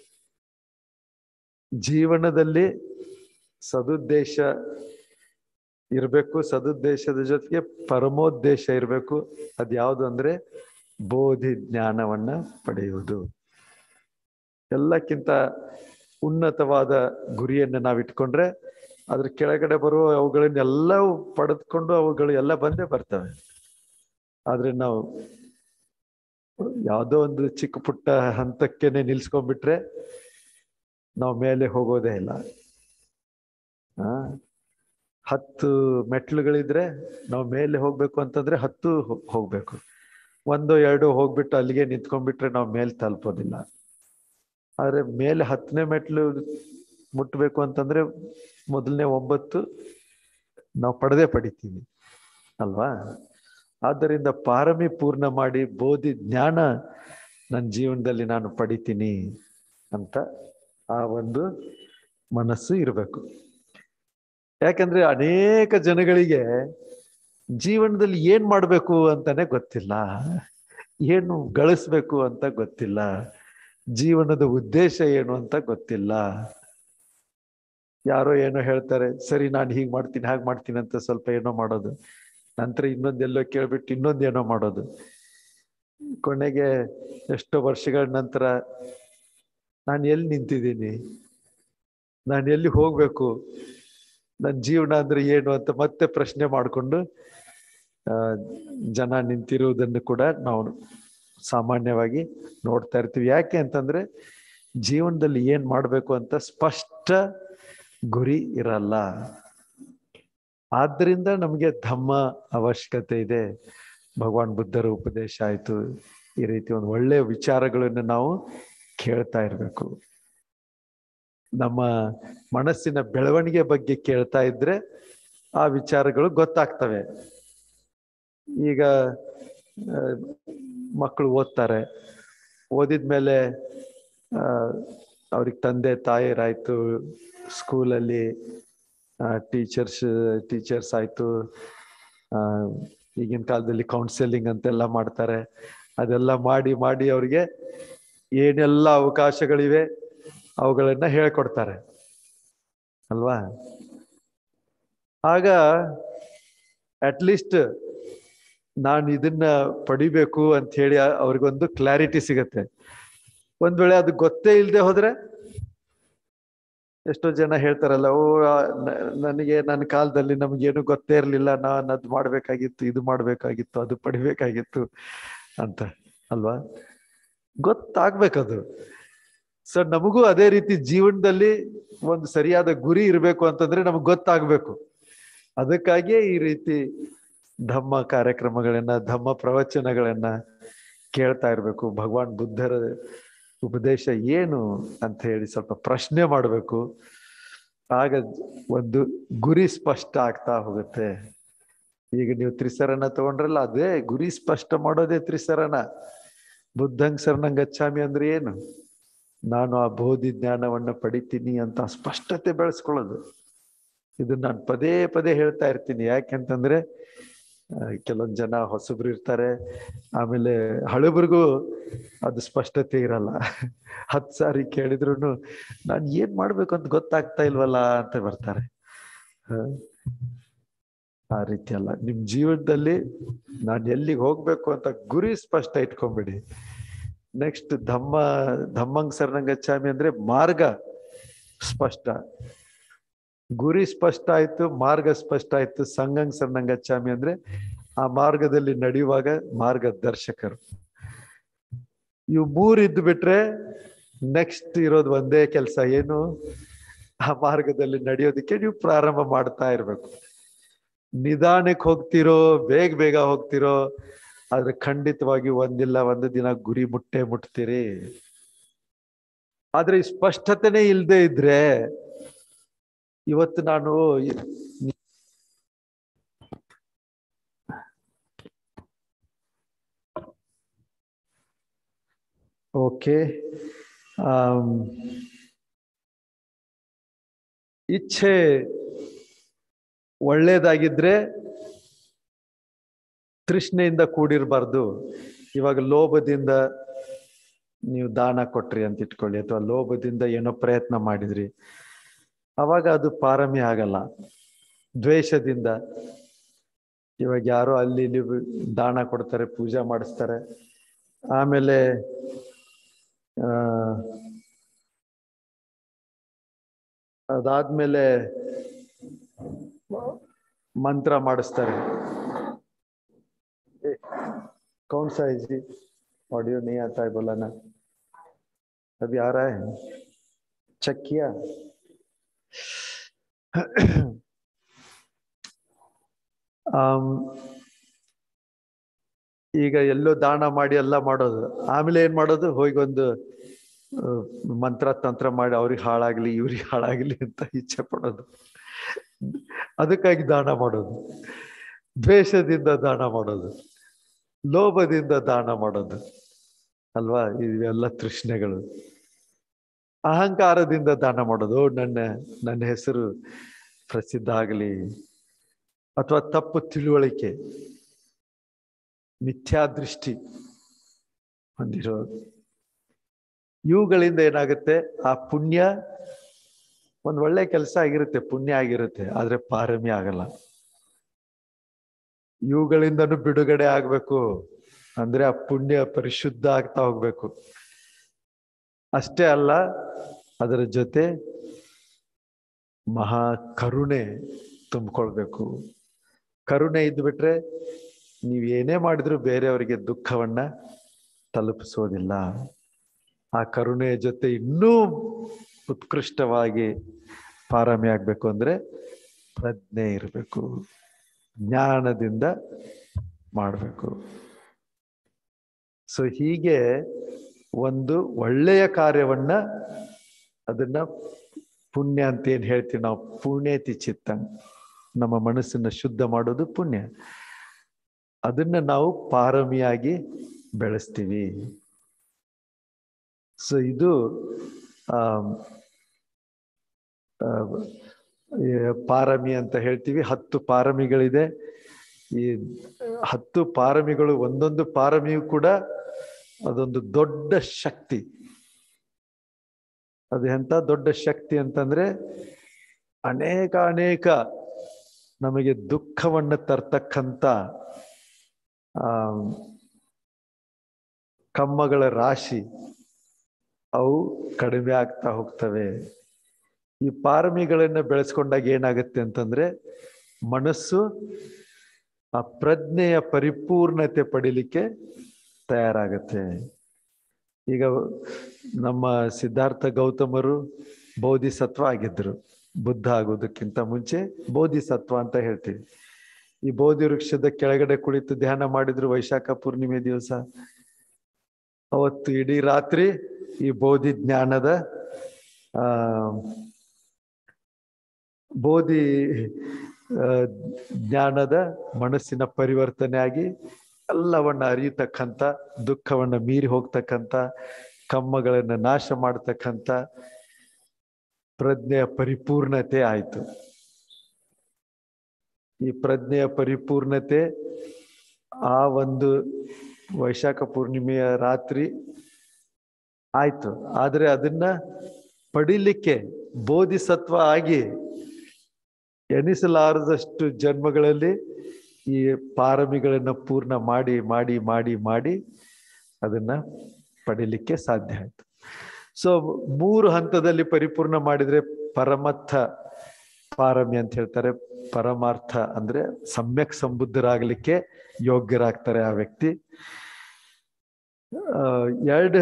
ಜೀವನದಲ್ಲಿ ಸದುದ್ದೇಶ ಇರಬೇಕು ಸದುದ್ದೇಶದ ಜೊತೆಗೆ ಪರಮೋದ್ದೇಶ ಇರಬೇಕು ಅದ್ಯಾವುದು ಅಂದ್ರೆ ಬೋಧಿ ಜ್ಞಾನವನ್ನ ಪಡೆಯುವುದು ಎಲ್ಲಕ್ಕಿಂತ ಉನ್ನತವಾದ ಗುರಿಯನ್ನು ನಾವು ಇಟ್ಕೊಂಡ್ರೆ ಅದ್ರ ಕೆಳಗಡೆ ಬರುವ ಅವುಗಳನ್ನೆಲ್ಲವೂ ಪಡೆದುಕೊಂಡು ಅವುಗಳು ಎಲ್ಲ ಬಂದೇ ಬರ್ತವೆ ಆದ್ರೆ ನಾವು ಯಾವುದೋ ಒಂದು ಚಿಕ್ಕ ಪುಟ್ಟ ಹಂತಕ್ಕೇನೆ ನಿಲ್ಸ್ಕೊಂಡ್ಬಿಟ್ರೆ ನಾವು ಮೇಲೆ ಹೋಗೋದೇ ಇಲ್ಲ ಆ ಹತ್ತು ಮೆಟ್ಲುಗಳಿದ್ರೆ ನಾವು ಮೇಲೆ ಹೋಗ್ಬೇಕು ಅಂತಂದ್ರೆ ಹತ್ತು ಹೋ- ಹೋಗ್ಬೇಕು ಒಂದು ಎರಡು ಹೋಗ್ಬಿಟ್ಟು ಅಲ್ಲಿಗೆ ನಿಂತ್ಕೊಂಡ್ಬಿಟ್ರೆ ನಾವು ಮೇಲೆ ತಲುಪೋದಿಲ್ಲ ಆದ್ರೆ ಮೇಲೆ ಹತ್ತನೇ ಮೆಟ್ಲು ಮುಟ್ಬೇಕು ಅಂತಂದ್ರೆ ಮೊದಲನೇ ಒಂಬತ್ತು ನಾವು ಪಡೆದೇ ಪಡಿತೀವಿ ಅಲ್ವಾ ಆದ್ದರಿಂದ ಪಾರಮಿ ಪೂರ್ಣ ಮಾಡಿ ಬೋಧಿ ಜ್ಞಾನ ನನ್ನ ಜೀವನದಲ್ಲಿ ನಾನು ಪಡಿತೀನಿ ಅಂತ ಆ ಒಂದು ಮನಸ್ಸು ಇರಬೇಕು ಯಾಕಂದ್ರೆ ಅನೇಕ ಜನಗಳಿಗೆ ಜೀವನದಲ್ಲಿ ಏನ್ ಮಾಡ್ಬೇಕು ಅಂತಾನೆ ಗೊತ್ತಿಲ್ಲ ಏನು ಗಳಿಸ್ಬೇಕು ಅಂತ ಗೊತ್ತಿಲ್ಲ ಜೀವನದ ಉದ್ದೇಶ ಏನು ಅಂತ ಗೊತ್ತಿಲ್ಲ ಯಾರೋ ಏನೋ ಹೇಳ್ತಾರೆ ಸರಿ ನಾನು ಹೀಗ್ ಮಾಡ್ತೀನಿ ಹಾಗೆ ಮಾಡ್ತೀನಿ ಅಂತ ಸ್ವಲ್ಪ ಏನೋ ಮಾಡೋದು ನಂತರ ಇನ್ನೊಂದೆಲ್ಲೋ ಕೇಳ್ಬಿಟ್ಟು ಇನ್ನೊಂದೇನೋ ಮಾಡೋದು ಕೊನೆಗೆ ಎಷ್ಟೋ ವರ್ಷಗಳ ನಂತರ ನಾನು ಎಲ್ಲಿ ನಿಂತಿದ್ದೀನಿ ನಾನು ಎಲ್ಲಿ ಹೋಗ್ಬೇಕು ನನ್ನ ಜೀವನ ಅಂದ್ರೆ ಏನು ಅಂತ ಮತ್ತೆ ಪ್ರಶ್ನೆ ಮಾಡಿಕೊಂಡು ಆ ಜನ ನಿಂತಿರುವುದನ್ನು ಕೂಡ ನಾವು ಸಾಮಾನ್ಯವಾಗಿ ನೋಡ್ತಾ ಇರ್ತೀವಿ ಯಾಕೆ ಅಂತಂದ್ರೆ ಜೀವನದಲ್ಲಿ ಏನ್ ಮಾಡ್ಬೇಕು ಅಂತ ಸ್ಪಷ್ಟ ಗುರಿ ಇರಲ್ಲ ಆದ್ರಿಂದ ನಮಗೆ ಧಮ್ಮ ಅವಶ್ಯಕತೆ ಇದೆ ಭಗವಾನ್ ಬುದ್ಧರ ಉಪದೇಶ ಆಯ್ತು ಈ ರೀತಿ ಒಂದು ಒಳ್ಳೆಯ ವಿಚಾರಗಳನ್ನು ನಾವು ಕೇಳ್ತಾ ಇರಬೇಕು ನಮ್ಮ ಮನಸ್ಸಿನ ಬೆಳವಣಿಗೆ ಬಗ್ಗೆ ಕೇಳ್ತಾ ಇದ್ರೆ ಆ ವಿಚಾರಗಳು ಗೊತ್ತಾಗ್ತವೆ ಈಗ ಆ, ಮಕ್ಕಳು ಓದ್ತಾರೆ ಓದಿದ್ಮೇಲೆ ಅವ್ರಿಗೆ ತಂದೆ ತಾಯಿರಾಯ್ತು ಸ್ಕೂಲಲ್ಲಿ ಟೀಚರ್ಸ್ ಟೀಚರ್ಸ್ ಆಯ್ತು ಆ, ಈಗಿನ ಕಾಲದಲ್ಲಿ ಕೌನ್ಸೆಲಿಂಗ್ ಅಂತೆಲ್ಲ ಮಾಡ್ತಾರೆ ಅದೆಲ್ಲ ಮಾಡಿ ಮಾಡಿ ಅವ್ರಿಗೆ ಏನೆಲ್ಲ ಅವಕಾಶಗಳಿವೆ ಅವುಗಳನ್ನ ಹೇಳ್ಕೊಡ್ತಾರೆ ಅಲ್ವಾ ಆಗ ಅಟ್ಲೀಸ್ಟ್ ನಾನು ಇದನ್ನ ಪಡಿಬೇಕು ಅಂತ ಹೇಳಿ ಅವ್ರಿಗೊಂದು ಕ್ಲಾರಿಟಿ ಸಿಗತ್ತೆ ಒಂದ್ ವೇಳೆ ಅದು ಗೊತ್ತೇ ಇಲ್ಲದೆ ಹೋದ್ರೆ ಎಷ್ಟೋ ಜನ ಹೇಳ್ತಾರಲ್ಲ ಓ ಆ, ನ- ನನಗೆ ನನ್ನ ಕಾಲದಲ್ಲಿ ನಮ್ಗೇನು ಗೊತ್ತೇ ಇರ್ಲಿಲ್ಲ ನಾನು ಅದ್ ಮಾಡ್ಬೇಕಾಗಿತ್ತು ಇದು ಮಾಡ್ಬೇಕಾಗಿತ್ತು ಅದು ಪಡಿಬೇಕಾಗಿತ್ತು ಅಂತ ಅಲ್ವಾ ಗೊತ್ತಾಗ್ಬೇಕದು ಸೊ ನಮಗೂ ಅದೇ ರೀತಿ ಜೀವನದಲ್ಲಿ ಒಂದು ಸರಿಯಾದ ಗುರಿ ಇರಬೇಕು ಅಂತಂದ್ರೆ ನಮ್ಗೆ ಗೊತ್ತಾಗ್ಬೇಕು ಅದಕ್ಕಾಗಿಯೇ ಈ ರೀತಿ ಧಮ್ಮ ಕಾರ್ಯಕ್ರಮಗಳನ್ನ ಧಮ್ಮ ಪ್ರವಚನಗಳನ್ನ ಕೇಳ್ತಾ ಇರ್ಬೇಕು ಭಗವಾನ್ ಬುದ್ಧರ ಉಪದೇಶ ಏನು ಅಂತ ಹೇಳಿ ಸ್ವಲ್ಪ ಪ್ರಶ್ನೆ ಮಾಡಬೇಕು ಆಗ ಒಂದು ಗುರಿ ಸ್ಪಷ್ಟ ಆಗ್ತಾ ಹೋಗುತ್ತೆ ಈಗ ನೀವು ತ್ರಿಸರನ ತಗೊಂಡ್ರಲ್ಲ ಅದೇ ಗುರಿ ಸ್ಪಷ್ಟ ಮಾಡೋದೇ ತ್ರಿಸರನ ಬುದ್ಧಂಗ್ ಶರಣಂಗ್ ಗಚ್ಚಾಮಿ ಅಂದ್ರೆ ಏನು ನಾನು ಆ ಬೋಧಿ ಜ್ಞಾನವನ್ನ ಪಡಿತೀನಿ ಅಂತ ಸ್ಪಷ್ಟತೆ ಬೆಳೆಸ್ಕೊಳ್ಳೋದು ಇದು ನಾನು ಪದೇ ಪದೇ ಹೇಳ್ತಾ ಇರ್ತೀನಿ ಯಾಕೆಂತಂದ್ರೆ ಆ, ಕೆಲವೊಂದ್ ಜನ ಹೊಸಬ್ರು ಇರ್ತಾರೆ ಆಮೇಲೆ ಹಳಬ್ರಿಗೂ ಅದು ಸ್ಪಷ್ಟತೆ ಇರಲ್ಲ ಹತ್ ಸಾರಿ ಕೇಳಿದ್ರು ನಾನು ಏನ್ ಮಾಡ್ಬೇಕು ಅಂತ ಗೊತ್ತಾಗ್ತಾ ಇಲ್ವಲ್ಲ ಅಂತ ಬರ್ತಾರೆ ಹ. ಆ ರೀತಿ ಅಲ್ಲ ನಿಮ್ ಜೀವನದಲ್ಲಿ ನಾನು ಎಲ್ಲಿಗೆ ಹೋಗ್ಬೇಕು ಅಂತ ಗುರಿ ಸ್ಪಷ್ಟ ಇಟ್ಕೊಂಬಿಡಿ ನೆಕ್ಸ್ಟ್ ಧಮ್ಮ ಧಮ್ಮಂಗ್ ಶರಣಂಗಚ್ಚಾಮಿ ಅಂದ್ರೆ ಮಾರ್ಗ ಸ್ಪಷ್ಟ ಗುರಿ ಸ್ಪಷ್ಟ ಆಯ್ತು ಮಾರ್ಗ ಸ್ಪಷ್ಟ ಆಯ್ತು ಸಂಗಂಗ್ ಶರಣಂಗಚ್ಚಾಮಿ ಅಂದ್ರೆ ಆ ಮಾರ್ಗದಲ್ಲಿ ನಡೆಯುವಾಗ ಮಾರ್ಗದರ್ಶಕರು ಇವು ಮೂರ್ ಇದ್ದು ಬಿಟ್ರೆ ನೆಕ್ಸ್ಟ್ ಇರೋದು ಒಂದೇ ಕೆಲಸ ಏನು ಆ ಮಾರ್ಗದಲ್ಲಿ ನಡೆಯೋದಕ್ಕೆ ನೀವು ಪ್ರಾರಂಭ ಮಾಡ್ತಾ ಇರ್ಬೇಕು ನಿಧಾನಕ್ಕೆ ಹೋಗ್ತಿರೋ ಬೇಗ ಬೇಗ ಹೋಗ್ತಿರೋ ಆದ್ರೆ ಖಂಡಿತವಾಗಿ ಒಂದಿಲ್ಲ ಒಂದು ದಿನ ಗುರಿ ಮುಟ್ಟೆ ಮುಟ್ತೀರಿ ಆದ್ರೆ ಈ ಸ್ಪಷ್ಟತೆನೇ ಇಲ್ಲದೆ ಇದ್ರೆ ಇವತ್ತು ನಾನು ಇ- ಓಕೆ ಆಮ್, ಇಚ್ಛೆ ಒಳ್ಳೇದಾಗಿದ್ರೆ ತೃಷ್ಣೆಯಿಂದ ಕೂಡಿರಬಾರ್ದು ಇವಾಗ ಲೋಭದಿಂದ ನೀವು ದಾನ ಕೊಟ್ರಿ ಅಂತ ಇಟ್ಕೊಳ್ಳಿ ಅಥವಾ ಲೋಭದಿಂದ ಏನೋ ಪ್ರಯತ್ನ ಮಾಡಿದ್ರಿ ಅವಾಗ ಅದು ಪಾರಮ್ಯ ಆಗಲ್ಲ ದ್ವೇಷದಿಂದ ಇವಾಗ ಯಾರೋ ಅಲ್ಲಿ ಇಲ್ಲಿ ದಾನ ಕೊಡ್ತಾರೆ ಪೂಜೆ ಮಾಡಿಸ್ತಾರೆ ಆಮೇಲೆ ಆ ಅದಾದ್ಮೇಲೆ ಮಂತ್ರ ಮಾಡಿಸ್ತಾರೆ ए, कौन सा है जी ऑडियो नहीं आता है बोला ना अभी आ रहा है चेक किया ಆಮ್, ಈಗ ಎಲ್ಲೋ ದಾನ ಮಾಡಿ ಎಲ್ಲ ಮಾಡೋದು ಆಮೇಲೆ ಏನ್ ಮಾಡೋದು ಹೋಗಿ ಒಂದು ಆ, ಮಂತ್ರ ತಂತ್ರ ಮಾಡಿ ಅವ್ರಿಗೆ ಹಾಳಾಗ್ಲಿ ಇವ್ರಿಗೆ ಹಾಳಾಗ್ಲಿ ಅಂತ ಇಚ್ಛೆ ಪಡೋದು ಅದಕ್ಕಾಗಿ ದಾನ ಮಾಡೋದು ದ್ವೇಷದಿಂದ ದಾನ ಮಾಡೋದು ಲೋಭದಿಂದ ದಾನ ಮಾಡೋದು ಅಲ್ವಾ ಇವೆಲ್ಲ ತೃಷ್ಣೆಗಳು ಅಹಂಕಾರದಿಂದ ದಾನ ಮಾಡೋದು ಓ, ನನ್ನ ನನ್ನ ಹೆಸರು ಪ್ರಸಿದ್ಧ ಆಗಲಿ ಅಥವಾ ತಪ್ಪು ತಿಳುವಳಿಕೆ ಮಿಥ್ಯಾದೃಷ್ಟಿ ಹೊಂದಿರೋದು ಇವುಗಳಿಂದ ಏನಾಗುತ್ತೆ ಆ ಪುಣ್ಯ ಒಂದ್ ಒಳ್ಳೆ ಕೆಲಸ ಆಗಿರುತ್ತೆ ಪುಣ್ಯ ಆಗಿರುತ್ತೆ ಆದ್ರೆ ಪಾರಮ್ಯ ಆಗಲ್ಲ ಇವುಗಳಿಂದನೂ ಬಿಡುಗಡೆ ಆಗ್ಬೇಕು ಅಂದ್ರೆ ಆ ಪುಣ್ಯ ಪರಿಶುದ್ಧ ಆಗ್ತಾ ಹೋಗ್ಬೇಕು ಅಷ್ಟೇ ಅಲ್ಲ ಅದರ ಜೊತೆ ಮಹಾ ಕರುಣೆ ತುಂಬಿಕೊಳ್ಬೇಕು ಕರುಣೆ ಇದ್ಬಿಟ್ರೆ ನೀವು ಏನೇ ಮಾಡಿದ್ರು ಬೇರೆಯವರಿಗೆ ದುಃಖವನ್ನ ತಲುಪಿಸೋದಿಲ್ಲ ಆ ಕರುಣೆಯ ಜೊತೆ ಇನ್ನೂ ಉತ್ಕೃಷ್ಟವಾಗಿ ಪಾರಮಿ ಆಗ್ಬೇಕು ಅಂದ್ರೆ ಪ್ರಜ್ಞೆ ಇರಬೇಕು ಜ್ಞಾನದಿಂದ ಮಾಡಬೇಕು ಸೊ ಹೀಗೆ ಒಂದು ಒಳ್ಳೆಯ ಕಾರ್ಯವನ್ನ ಅದನ್ನ ಪುಣ್ಯ ಅಂತ ಏನ್ ಹೇಳ್ತೀವಿ ನಾವು ಪುಣ್ಯತಿ ಚಿತ್ತ ನಮ್ಮ ಮನಸ್ಸನ್ನ ಶುದ್ಧ ಮಾಡೋದು ಪುಣ್ಯ ಅದನ್ನ ನಾವು ಪಾರಮಿಯಾಗಿ ಬೆಳೆಸ್ತೀವಿ ಸೊ ಇದು ಆ ಆ, ಈ ಪಾರಮಿ ಅಂತ ಹೇಳ್ತೀವಿ ಹತ್ತು ಪಾರಮಿಗಳಿದೆ ಈ ಹತ್ತು ಪಾರಮಿಗಳು ಒಂದೊಂದು ಪಾರಮಿಯು ಕೂಡ ಅದೊಂದು ದೊಡ್ಡ ಶಕ್ತಿ ಅದು ಎಂತ ದೊಡ್ಡ ಶಕ್ತಿ ಅಂತಂದ್ರೆ ಅನೇಕ ಅನೇಕ ನಮಗೆ ದುಃಖವನ್ನು ತರ್ತಕ್ಕಂಥ ಆ ಕಮ್ಮಗಳ ರಾಶಿ ಅವು ಕಡಿಮೆ ಆಗ್ತಾ ಹೋಗ್ತವೆ ಈ ಪಾರಮಿಗಳನ್ನ ಬೆಳೆಸ್ಕೊಂಡಾಗ ಏನಾಗುತ್ತೆ ಅಂತಂದ್ರೆ ಮನಸ್ಸು ಆ ಪ್ರಜ್ಞೆಯ ಪರಿಪೂರ್ಣತೆ ಪಡಿಲಿಕ್ಕೆ ತಯಾರಾಗತ್ತೆ ಈಗ ನಮ್ಮ ಸಿದ್ಧಾರ್ಥ ಗೌತಮರು ಬೋಧಿಸತ್ವ ಆಗಿದ್ರು ಬುದ್ಧ ಆಗೋದಕ್ಕಿಂತ ಮುಂಚೆ ಬೋಧಿಸತ್ವ ಅಂತ ಹೇಳ್ತೀವಿ ಈ ಬೋಧಿ ವೃಕ್ಷದ ಕೆಳಗಡೆ ಕುಳಿತು ಧ್ಯಾನ ಮಾಡಿದ್ರು ವೈಶಾಖ ಪೂರ್ಣಿಮೆ ದಿವಸ ಅವತ್ತು ಇಡೀ ರಾತ್ರಿ ಈ ಬೋಧಿ ಜ್ಞಾನದ ಆ ಬೋಧಿ ಆ, ಜ್ಞಾನದ ಮನಸ್ಸಿನ ಪರಿವರ್ತನೆ ಆಗಿ ಎಲ್ಲವನ್ನ ಅರಿಯತಕ್ಕಂಥ ದುಃಖವನ್ನ ಮೀರಿ ಹೋಗ್ತಕ್ಕಂಥ ಕಮ್ಮಗಳನ್ನ ನಾಶ ಮಾಡತಕ್ಕಂಥ ಪ್ರಜ್ಞೆಯ ಪರಿಪೂರ್ಣತೆ ಆಯಿತು ಈ ಪ್ರಜ್ಞೆಯ ಪರಿಪೂರ್ಣತೆ ಆ ಒಂದು ವೈಶಾಖ ಪೂರ್ಣಿಮೆಯ ರಾತ್ರಿ ಆಯ್ತು ಆದ್ರೆ ಅದನ್ನ ಪಡಿಲಿಕ್ಕೆ ಬೋಧಿಸತ್ವ ಆಗಿ ಎನಿಸಲಾರದಷ್ಟು ಜನ್ಮಗಳಲ್ಲಿ ಈ ಪಾರಮಿಗಳನ್ನ ಪೂರ್ಣ ಮಾಡಿ ಮಾಡಿ ಮಾಡಿ ಮಾಡಿ ಅದನ್ನ ಪಡಿಲಿಕ್ಕೆ ಸಾಧ್ಯ ಆಯ್ತು ಸೊ ಮೂರು ಹಂತದಲ್ಲಿ ಪರಿಪೂರ್ಣ ಮಾಡಿದ್ರೆ ಪರಮರ್ಥ ಪಾರಮಿ ಅಂತ ಹೇಳ್ತಾರೆ ಪರಮಾರ್ಥ ಅಂದ್ರೆ ಸಮ್ಯಕ್ ಸಂಬುದ್ಧರಾಗ್ಲಿಕ್ಕೆ ಯೋಗ್ಯರಾಗ್ತಾರೆ ಆ ವ್ಯಕ್ತಿ ಆ, ಎರಡು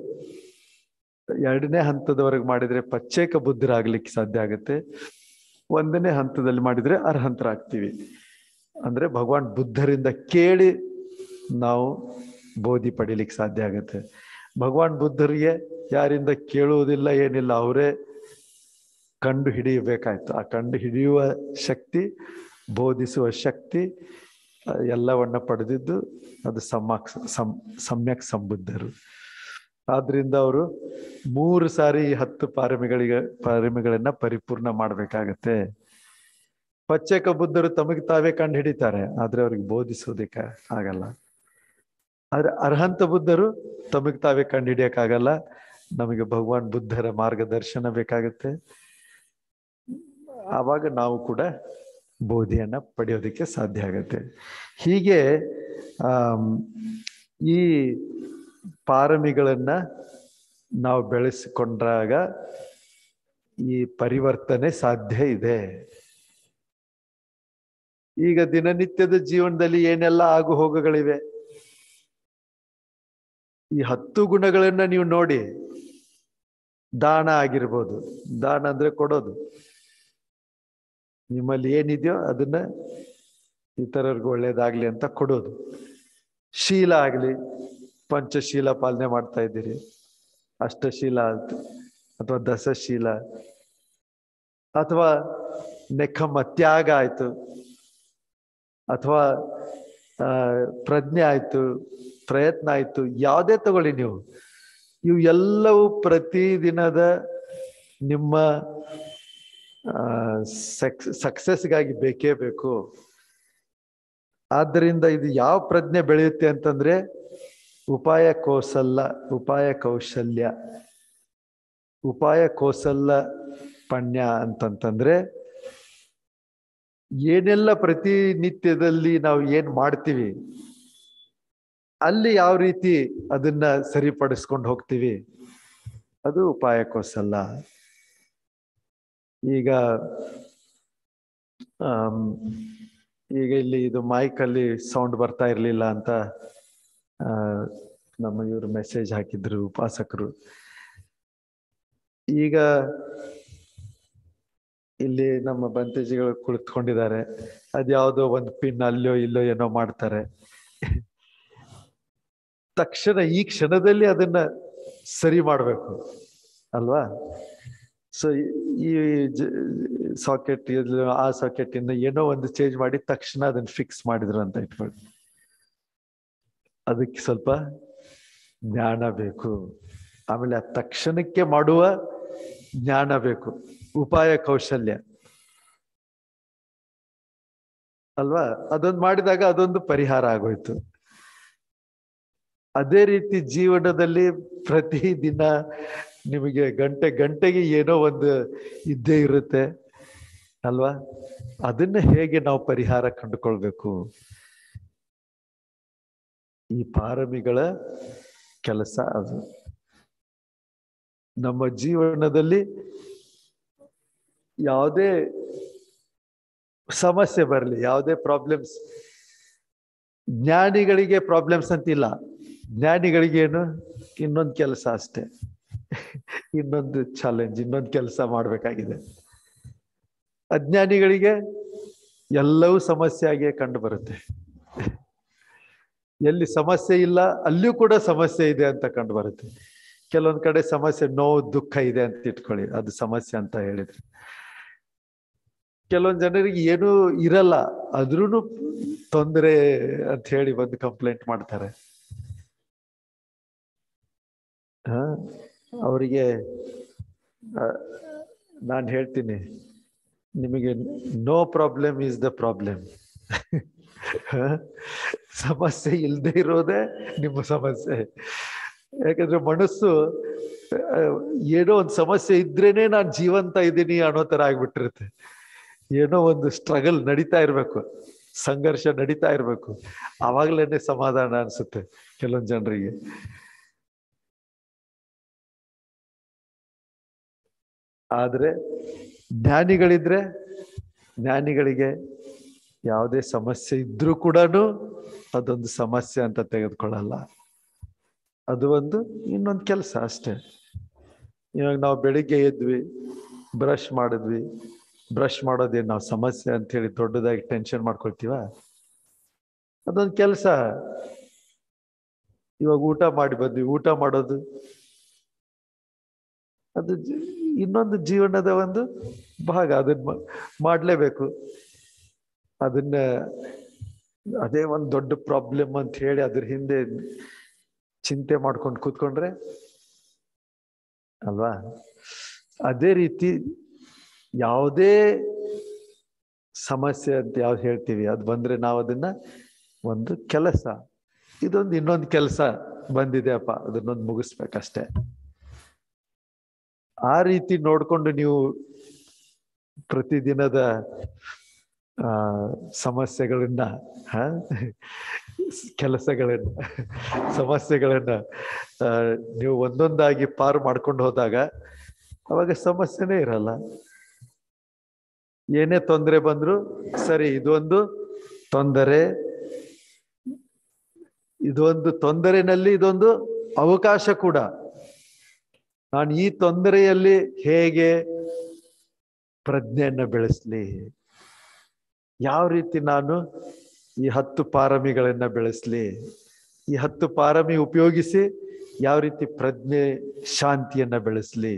ಎರಡನೇ ಹಂತದವರೆಗೆ ಮಾಡಿದ್ರೆ ಪಚ್ಚೇಕ ಬುದ್ಧರಾಗ್ಲಿಕ್ಕೆ ಸಾಧ್ಯ ಆಗುತ್ತೆ ಒಂದನೇ ಹಂತದಲ್ಲಿ ಮಾಡಿದ್ರೆ ಅರ್ಹಂತರಾಗ್ತೀವಿ ಅಂದ್ರೆ ಭಗವಾನ್ ಬುದ್ಧರಿಂದ ಕೇಳಿ ನಾವು ಬೋಧಿ ಪಡಿಲಿಕ್ಕೆ ಸಾಧ್ಯ ಆಗುತ್ತೆ ಭಗವಾನ್ ಬುದ್ಧರಿಗೆ ಯಾರಿಂದ ಕೇಳುವುದಿಲ್ಲ ಏನಿಲ್ಲ ಅವರೇ ಕಂಡು ಹಿಡಿಯಬೇಕಾಯ್ತು ಆ ಕಂಡು ಹಿಡಿಯುವ ಶಕ್ತಿ ಬೋಧಿಸುವ ಶಕ್ತಿ ಆ, ಎಲ್ಲವನ್ನ ಪಡೆದಿದ್ದು ಅದು ಸಮ್ಮಕ್ ಸಮ್ ಸಮ್ಯಕ್ ಸಂಬುದ್ಧರು ಆದ್ರಿಂದ ಅವರು ಮೂರು ಸಾರಿ ಈ ಹತ್ತು ಪಾರಮಿಗಳಿಗೆ ಪಾರಮಿಗಳನ್ನ ಪರಿಪೂರ್ಣ ಮಾಡ್ಬೇಕಾಗತ್ತೆ ಪಚ್ಚೇಕ ಬುದ್ಧರು ತಮಗೆ ತಾವೇ ಕಂಡು ಹಿಡಿತಾರೆ ಆದ್ರೆ ಅವ್ರಿಗೆ ಬೋಧಿಸೋದಕ್ಕೆ ಆಗಲ್ಲ ಆದ್ರೆ ಅರ್ಹಂತ ಬುದ್ಧರು ತಮಗೆ ತಾವೇ ಕಂಡು ಹಿಡಿಯಕ್ಕಾಗಲ್ಲ ನಮಗೆ ಭಗವಾನ್ ಬುದ್ಧರ ಮಾರ್ಗದರ್ಶನ ಬೇಕಾಗುತ್ತೆ ಆವಾಗ ನಾವು ಕೂಡ ಬೋಧಿಯನ್ನ ಪಡೆಯೋದಕ್ಕೆ ಸಾಧ್ಯ ಆಗತ್ತೆ ಹೀಗೆ ಆಮ್, ಈ ಪಾರಮಿಗಳನ್ನ ನಾವು ಬೆಳೆಸಿಕೊಂಡಾಗ ಈ ಪರಿವರ್ತನೆ ಸಾಧ್ಯ ಇದೆ ಈಗ ದಿನನಿತ್ಯದ ಜೀವನದಲ್ಲಿ ಏನೆಲ್ಲ ಆಗು ಹೋಗುಗಳಿವೆ ಈ ಹತ್ತು ಗುಣಗಳನ್ನ ನೀವು ನೋಡಿ ದಾನ ಆಗಿರ್ಬೋದು ದಾನ ಅಂದ್ರೆ ಕೊಡೋದು ನಿಮ್ಮಲ್ಲಿ ಏನಿದೆಯೋ ಅದನ್ನ ಇತರರಿಗೂ ಒಳ್ಳೇದಾಗ್ಲಿ ಅಂತ ಕೊಡೋದು ಶೀಲ ಆಗ್ಲಿ ಪಂಚಶೀಲ ಪಾಲನೆ ಮಾಡ್ತಾ ಇದ್ದೀರಿ ಅಷ್ಟಶೀಲ ಅಂತ ಅಥವಾ ದಸಶೀಲ ಅಥವಾ ನೆಖಮ್ಮ ತ್ಯಾಗ ಆಯ್ತು ಅಥವಾ ಆ, ಪ್ರಜ್ಞೆ ಆಯ್ತು ಪ್ರಯತ್ನ ಆಯ್ತು ಯಾವುದೇ ತಗೊಳ್ಳಿ ನೀವು ಇವು ಎಲ್ಲವೂ ಪ್ರತಿದಿನದ ನಿಮ್ಮ ಸಕ್ಸ್ ಸಕ್ಸಸ್ಗಾಗಿ ಬೇಕೇ ಬೇಕು ಆದ್ದರಿಂದ ಇದು ಯಾವ ಪ್ರಜ್ಞೆ ಬೆಳೆಯುತ್ತೆ ಅಂತಂದ್ರೆ ಉಪಾಯ ಕೌಶಲ್ಯ ಉಪಾಯ ಕೌಶಲ್ಯ ಉಪಾಯ ಕೌಶಲ್ಯ ಪಣ್ಯ ಅಂತಂತಂದ್ರೆ ಏನೆಲ್ಲ ಪ್ರತಿನಿತ್ಯದಲ್ಲಿ ನಾವು ಏನ್ ಮಾಡ್ತೀವಿ ಅಲ್ಲಿ ಯಾವ ರೀತಿ ಅದನ್ನ ಸರಿಪಡಿಸ್ಕೊಂಡು ಹೋಗ್ತೀವಿ ಅದು ಉಪಾಯ ಕೌಶಲ್ಯ ಈಗ ಆಮ್, ಈಗ ಇಲ್ಲಿ ಇದು ಮೈಕ್ ಅಲ್ಲಿ ಸೌಂಡ್ ಬರ್ತಾ ಇರ್ಲಿಲ್ಲ ಅಂತ ಆ, ನಮ್ಮ ಇವರು ಮೆಸೇಜ್ ಹಾಕಿದ್ರು ಉಪಾಸಕರು ಈಗ ಇಲ್ಲಿ ನಮ್ಮ ಬಂತೇಜಿಗಳು ಕುಳಿತುಕೊಂಡಿದ್ದಾರೆ ಅದ್ಯಾವುದೋ ಒಂದು ಪಿನ್ ಅಲ್ಲೋ ಇಲ್ಲೋ ಏನೋ ಮಾಡ್ತಾರೆ ತಕ್ಷಣ ಈ ಕ್ಷಣದಲ್ಲಿ ಅದನ್ನ ಸರಿ ಮಾಡಬೇಕು ಅಲ್ವಾ ಸೊ ಈ ಸಾಕೆಟ್ ಆ ಸಾಕೆಟ್ ಇಂದ ಏನೋ ಒಂದು ಚೇಂಜ್ ಮಾಡಿ ತಕ್ಷಣ ಅದನ್ನ ಫಿಕ್ಸ್ ಮಾಡಿದ್ರು ಅಂತ ಇಟ್ಕೊಳ್ಳಿ ಅದಕ್ಕೆ ಸ್ವಲ್ಪ ಜ್ಞಾನ ಬೇಕು ಆಮೇಲೆ ಆ ತಕ್ಷಣಕ್ಕೆ ಮಾಡುವ ಜ್ಞಾನ ಬೇಕು ಉಪಾಯ ಕೌಶಲ್ಯ ಅಲ್ವಾ ಅದೊಂದು ಮಾಡಿದಾಗ ಅದೊಂದು ಪರಿಹಾರ ಆಗೋಯ್ತು ಅದೇ ರೀತಿ ಜೀವನದಲ್ಲಿ ಪ್ರತಿದಿನ ನಿಮಗೆ ಗಂಟೆ ಗಂಟೆಗೆ ಏನೋ ಒಂದು ಇದ್ದೇ ಇರುತ್ತೆ ಅಲ್ವಾ ಅದನ್ನ ಹೇಗೆ ನಾವು ಪರಿಹಾರ ಕಂಡುಕೊಳ್ಬೇಕು ಈ ಪಾರಮಿಗಳ ಕೆಲಸ ಅದು ನಮ್ಮ ಜೀವನದಲ್ಲಿ ಯಾವುದೇ ಸಮಸ್ಯೆ ಬರಲಿ ಯಾವುದೇ ಪ್ರಾಬ್ಲಮ್ಸ್ ಜ್ಞಾನಿಗಳಿಗೆ ಪ್ರಾಬ್ಲಮ್ಸ್ ಅಂತಿಲ್ಲ ಜ್ಞಾನಿಗಳಿಗೆ ಏನು ಇನ್ನೊಂದು ಕೆಲಸ ಅಷ್ಟೇ ಇನ್ನೊಂದು ಚಾಲೆಂಜ್ ಇನ್ನೊಂದು ಕೆಲಸ ಮಾಡಬೇಕಾಗಿದೆ ಅಜ್ಞಾನಿಗಳಿಗೆ ಎಲ್ಲವೂ ಸಮಸ್ಯೆ ಆಗಿಯೇ ಕಂಡು ಬರುತ್ತೆ ಎಲ್ಲಿ ಸಮಸ್ಯೆ ಇಲ್ಲ ಅಲ್ಲಿಯೂ ಕೂಡ ಸಮಸ್ಯೆ ಇದೆ ಅಂತ ಕಂಡು ಬರುತ್ತೆ ಕೆಲವೊಂದ್ ಕಡೆ ಸಮಸ್ಯೆ ನೋವು ದುಃಖ ಇದೆ ಅಂತ ಇಟ್ಕೊಳ್ಳಿ ಅದು ಸಮಸ್ಯೆ ಅಂತ ಹೇಳಿದ್ರೆ ಕೆಲವೊಂದ್ ಜನರಿಗೆ ಏನೂ ಇರಲ್ಲ ಆದ್ರೂ ತೊಂದರೆ ಅಂತ ಹೇಳಿ ಬಂದು ಕಂಪ್ಲೇಂಟ್ ಮಾಡ್ತಾರೆ ಹ ಅವರಿಗೆ ನಾನು ಹೇಳ್ತೀನಿ ನಿಮಗೆ no problem is the problem ಸಮಸ್ಯೆ ಇಲ್ಲದೆ ಇರೋದೇ ನಿಮ್ಮ ಸಮಸ್ಯೆ ಯಾಕಂದ್ರೆ ಮನಸ್ಸು ಏನೋ ಒಂದು ಸಮಸ್ಯೆ ಇದ್ರೇನೆ ನಾನು ಜೀವಂತ ಇದ್ದೀನಿ ಅನ್ನೋ ತರ ಆಗ್ಬಿಟ್ಟಿರುತ್ತೆ ಏನೋ ಒಂದು ಸ್ಟ್ರಗಲ್ ನಡೀತಾ ಇರ್ಬೇಕು ಸಂಘರ್ಷ ನಡೀತಾ ಇರ್ಬೇಕು ಆವಾಗ್ಲೇನೆ ಸಮಾಧಾನ ಅನ್ಸುತ್ತೆ ಕೆಲವೊಂದು ಜನರಿಗೆ ಆದ್ರೆ ಜ್ಞಾನಿಗಳಿದ್ರೆ ಜ್ಞಾನಿಗಳಿಗೆ ಯಾವುದೇ ಸಮಸ್ಯೆ ಇದ್ರೂ ಕೂಡ ಅದೊಂದು ಸಮಸ್ಯೆ ಅಂತ ತೆಗೆದುಕೊಳ್ಳಲ್ಲ ಅದು ಒಂದು ಇನ್ನೊಂದು ಕೆಲಸ ಅಷ್ಟೇ ಇವಾಗ ನಾವು ಬೆಳಿಗ್ಗೆ ಎದ್ವಿ ಬ್ರಷ್ ಮಾಡಿದ್ವಿ ಬ್ರಷ್ ಮಾಡೋದೇನು ನಾವು ಸಮಸ್ಯೆ ಅಂತ ಹೇಳಿ ದೊಡ್ಡದಾಗಿ ಟೆನ್ಷನ್ ಮಾಡ್ಕೊಳ್ತೀವ ಅದೊಂದು ಕೆಲಸ ಇವಾಗ ಊಟ ಮಾಡಿ ಬಂದ್ವಿ ಊಟ ಮಾಡೋದು ಅದು ಇನ್ನೊಂದು ಜೀವನದ ಒಂದು ಭಾಗ ಅದನ್ನ ಮಾಡ್ಲೇಬೇಕು ಅದನ್ನ ಅದೇ ಒಂದು ದೊಡ್ಡ ಪ್ರಾಬ್ಲಮ್ ಅಂತ ಹೇಳಿ ಅದ್ರ ಹಿಂದೆ ಚಿಂತೆ ಮಾಡ್ಕೊಂಡು ಕೂತ್ಕೊಂಡ್ರೆ ಅಲ್ವಾ ಅದೇ ರೀತಿ ಯಾವುದೇ ಸಮಸ್ಯೆ ಅಂತ ಯಾವ್ದು ಹೇಳ್ತೀವಿ ಅದು ಬಂದ್ರೆ ನಾವು ಅದನ್ನ ಒಂದು ಕೆಲಸ ಇದೊಂದು ಇನ್ನೊಂದು ಕೆಲಸ ಬಂದಿದೆ ಅಪ್ಪ ಅದನ್ನೊಂದು ಮುಗಿಸ್ಬೇಕಷ್ಟೆ ಆ ರೀತಿ ನೋಡ್ಕೊಂಡು ನೀವು ಪ್ರತಿದಿನದ ಆ ಸಮಸ್ಯೆಗಳನ್ನ ಹ ಕೆಲಸಗಳನ್ನ ಸಮಸ್ಯೆಗಳನ್ನ ನೀವು ಒಂದೊಂದಾಗಿ ಪಾರು ಮಾಡ್ಕೊಂಡು ಹೋದಾಗ ಅವಾಗ ಸಮಸ್ಯೆನೇ ಇರಲ್ಲ ಏನೇ ತೊಂದರೆ ಬಂದ್ರು ಸರಿ ಇದೊಂದು ತೊಂದರೆ ಇದೊಂದು ತೊಂದರೆನಲ್ಲಿ ಇದೊಂದು ಅವಕಾಶ ಕೂಡ ನಾನು ಈ ತೊಂದರೆಯಲ್ಲಿ ಹೇಗೆ ಪ್ರಜ್ಞೆಯನ್ನ ಬೆಳೆಸ್ಲಿ ಯಾವ ರೀತಿ ನಾನು ಈ ಹತ್ತು ಪಾರಮಿಗಳನ್ನ ಬೆಳೆಸ್ಲಿ ಈ ಹತ್ತು ಪಾರಮಿ ಉಪಯೋಗಿಸಿ ಯಾವ ರೀತಿ ಪ್ರಜ್ಞೆ ಶಾಂತಿಯನ್ನ ಬೆಳೆಸ್ಲಿ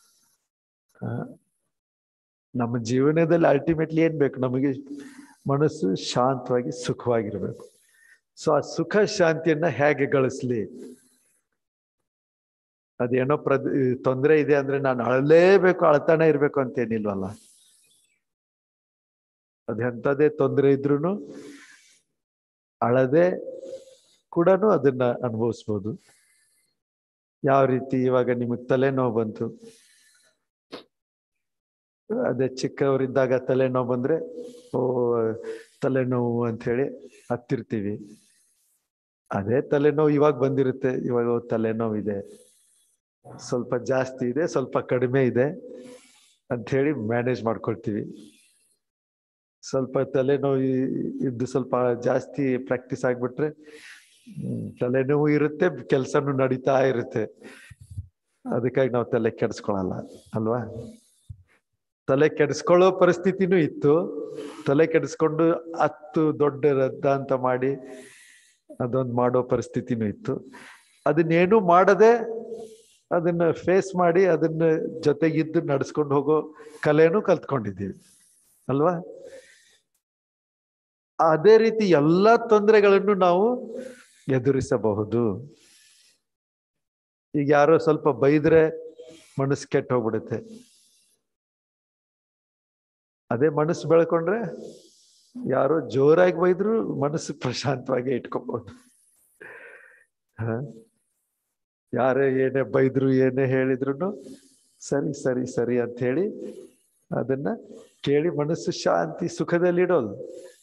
ನಮ್ಮ ಜೀವನದಲ್ಲಿ ಅಲ್ಟಿಮೇಟ್ಲಿ ಏನ್ ಬೇಕು ನಮಗೆ ಮನಸ್ಸು ಶಾಂತವಾಗಿ ಸುಖವಾಗಿರ್ಬೇಕು ಸೊ ಆ ಸುಖ ಶಾಂತಿಯನ್ನ ಹೇಗೆ ಗಳಿಸ್ಲಿ ಅದೇನೋ ಪ್ರದ್ ತೊಂದರೆ ಇದೆ ಅಂದ್ರೆ ನಾನು ಅಳಲೇಬೇಕು ಅಳ್ತಾನೆ ಇರ್ಬೇಕು ಅಂತೇನಿಲ್ವಲ್ಲ ಅದೆಂಥದೇ ತೊಂದರೆ ಇದ್ರೂ ಅಳದೆ ಕೂಡ ಅದನ್ನ ಅನುಭವಿಸ್ಬೋದು ಯಾವ ರೀತಿ ಇವಾಗ ನಿಮಗೆ ತಲೆನೋವು ಬಂತು ಅದೇ ಚಿಕ್ಕವರಿದ್ದಾಗ ತಲೆನೋವು ಬಂದ್ರೆ ಓ ತಲೆನೋವು ಅಂತ ಹೇಳಿ ಹತ್ತಿರ್ತೀವಿ ಅದೇ ತಲೆನೋವು ಇವಾಗ ಬಂದಿರುತ್ತೆ ಇವಾಗ ತಲೆನೋವು ಇದೆ ಸ್ವಲ್ಪ ಜಾಸ್ತಿ ಇದೆ ಸ್ವಲ್ಪ ಕಡಿಮೆ ಇದೆ ಅಂತ ಹೇಳಿ ಮ್ಯಾನೇಜ್ ಮಾಡ್ಕೊಳ್ತೀವಿ ಸ್ವಲ್ಪ ತಲೆನೋವು ಇದ್ದು ಸ್ವಲ್ಪ ಜಾಸ್ತಿ ಪ್ರಾಕ್ಟೀಸ್ ಆಗ್ಬಿಟ್ರೆ ತಲೆನೋವು ಇರುತ್ತೆ ಕೆಲಸನೂ ನಡೀತಾ ಇರುತ್ತೆ ಅದಕ್ಕಾಗಿ ನಾವು ತಲೆ ಕೆಡಿಸ್ಕೊಳಲ್ಲ ಅಲ್ವಾ ತಲೆ ಕೆಡಿಸ್ಕೊಳ್ಳೋ ಪರಿಸ್ಥಿತಿನೂ ಇತ್ತು ತಲೆ ಕೆಡಿಸ್ಕೊಂಡು ಹತ್ತು ದೊಡ್ಡ ರದ್ದ ಅಂತ ಮಾಡಿ ಅದೊಂದು ಮಾಡೋ ಪರಿಸ್ಥಿತಿನೂ ಇತ್ತು ಅದನ್ನೇನು ಮಾಡದೆ ಅದನ್ನ ಫೇಸ್ ಮಾಡಿ ಅದನ್ನ ಜೊತೆಗಿದ್ದು ನಡ್ಸ್ಕೊಂಡು ಹೋಗೋ ಕಲೆನೂ ಕಲ್ತ್ಕೊಂಡಿದ್ದೀವಿ ಅಲ್ವಾ ಅದೇ ರೀತಿ ಎಲ್ಲ ತೊಂದರೆಗಳನ್ನು ನಾವು ಎದುರಿಸಬಹುದು ಈಗ ಯಾರೋ ಸ್ವಲ್ಪ ಬೈದ್ರೆ ಮನಸ್ಸು ಕೆಟ್ಟ ಹೋಗ್ಬಿಡುತ್ತೆ ಅದೇ ಮನಸ್ಸು ಬೆಳ್ಕೊಂಡ್ರೆ ಯಾರೋ ಜೋರಾಗಿ ಬೈದ್ರು ಮನಸ್ಸು ಪ್ರಶಾಂತವಾಗಿ ಇಟ್ಕೋಬಹುದು ಹ ಯಾರೇ ಏನೇ ಬೈದ್ರು ಏನೇ ಹೇಳಿದ್ರು ಸರಿ ಸರಿ ಸರಿ ಅಂತ ಹೇಳಿ ಅದನ್ನ ಕೇಳಿ ಮನಸ್ಸು ಶಾಂತಿ ಸುಖದಲ್ಲಿಡೋದು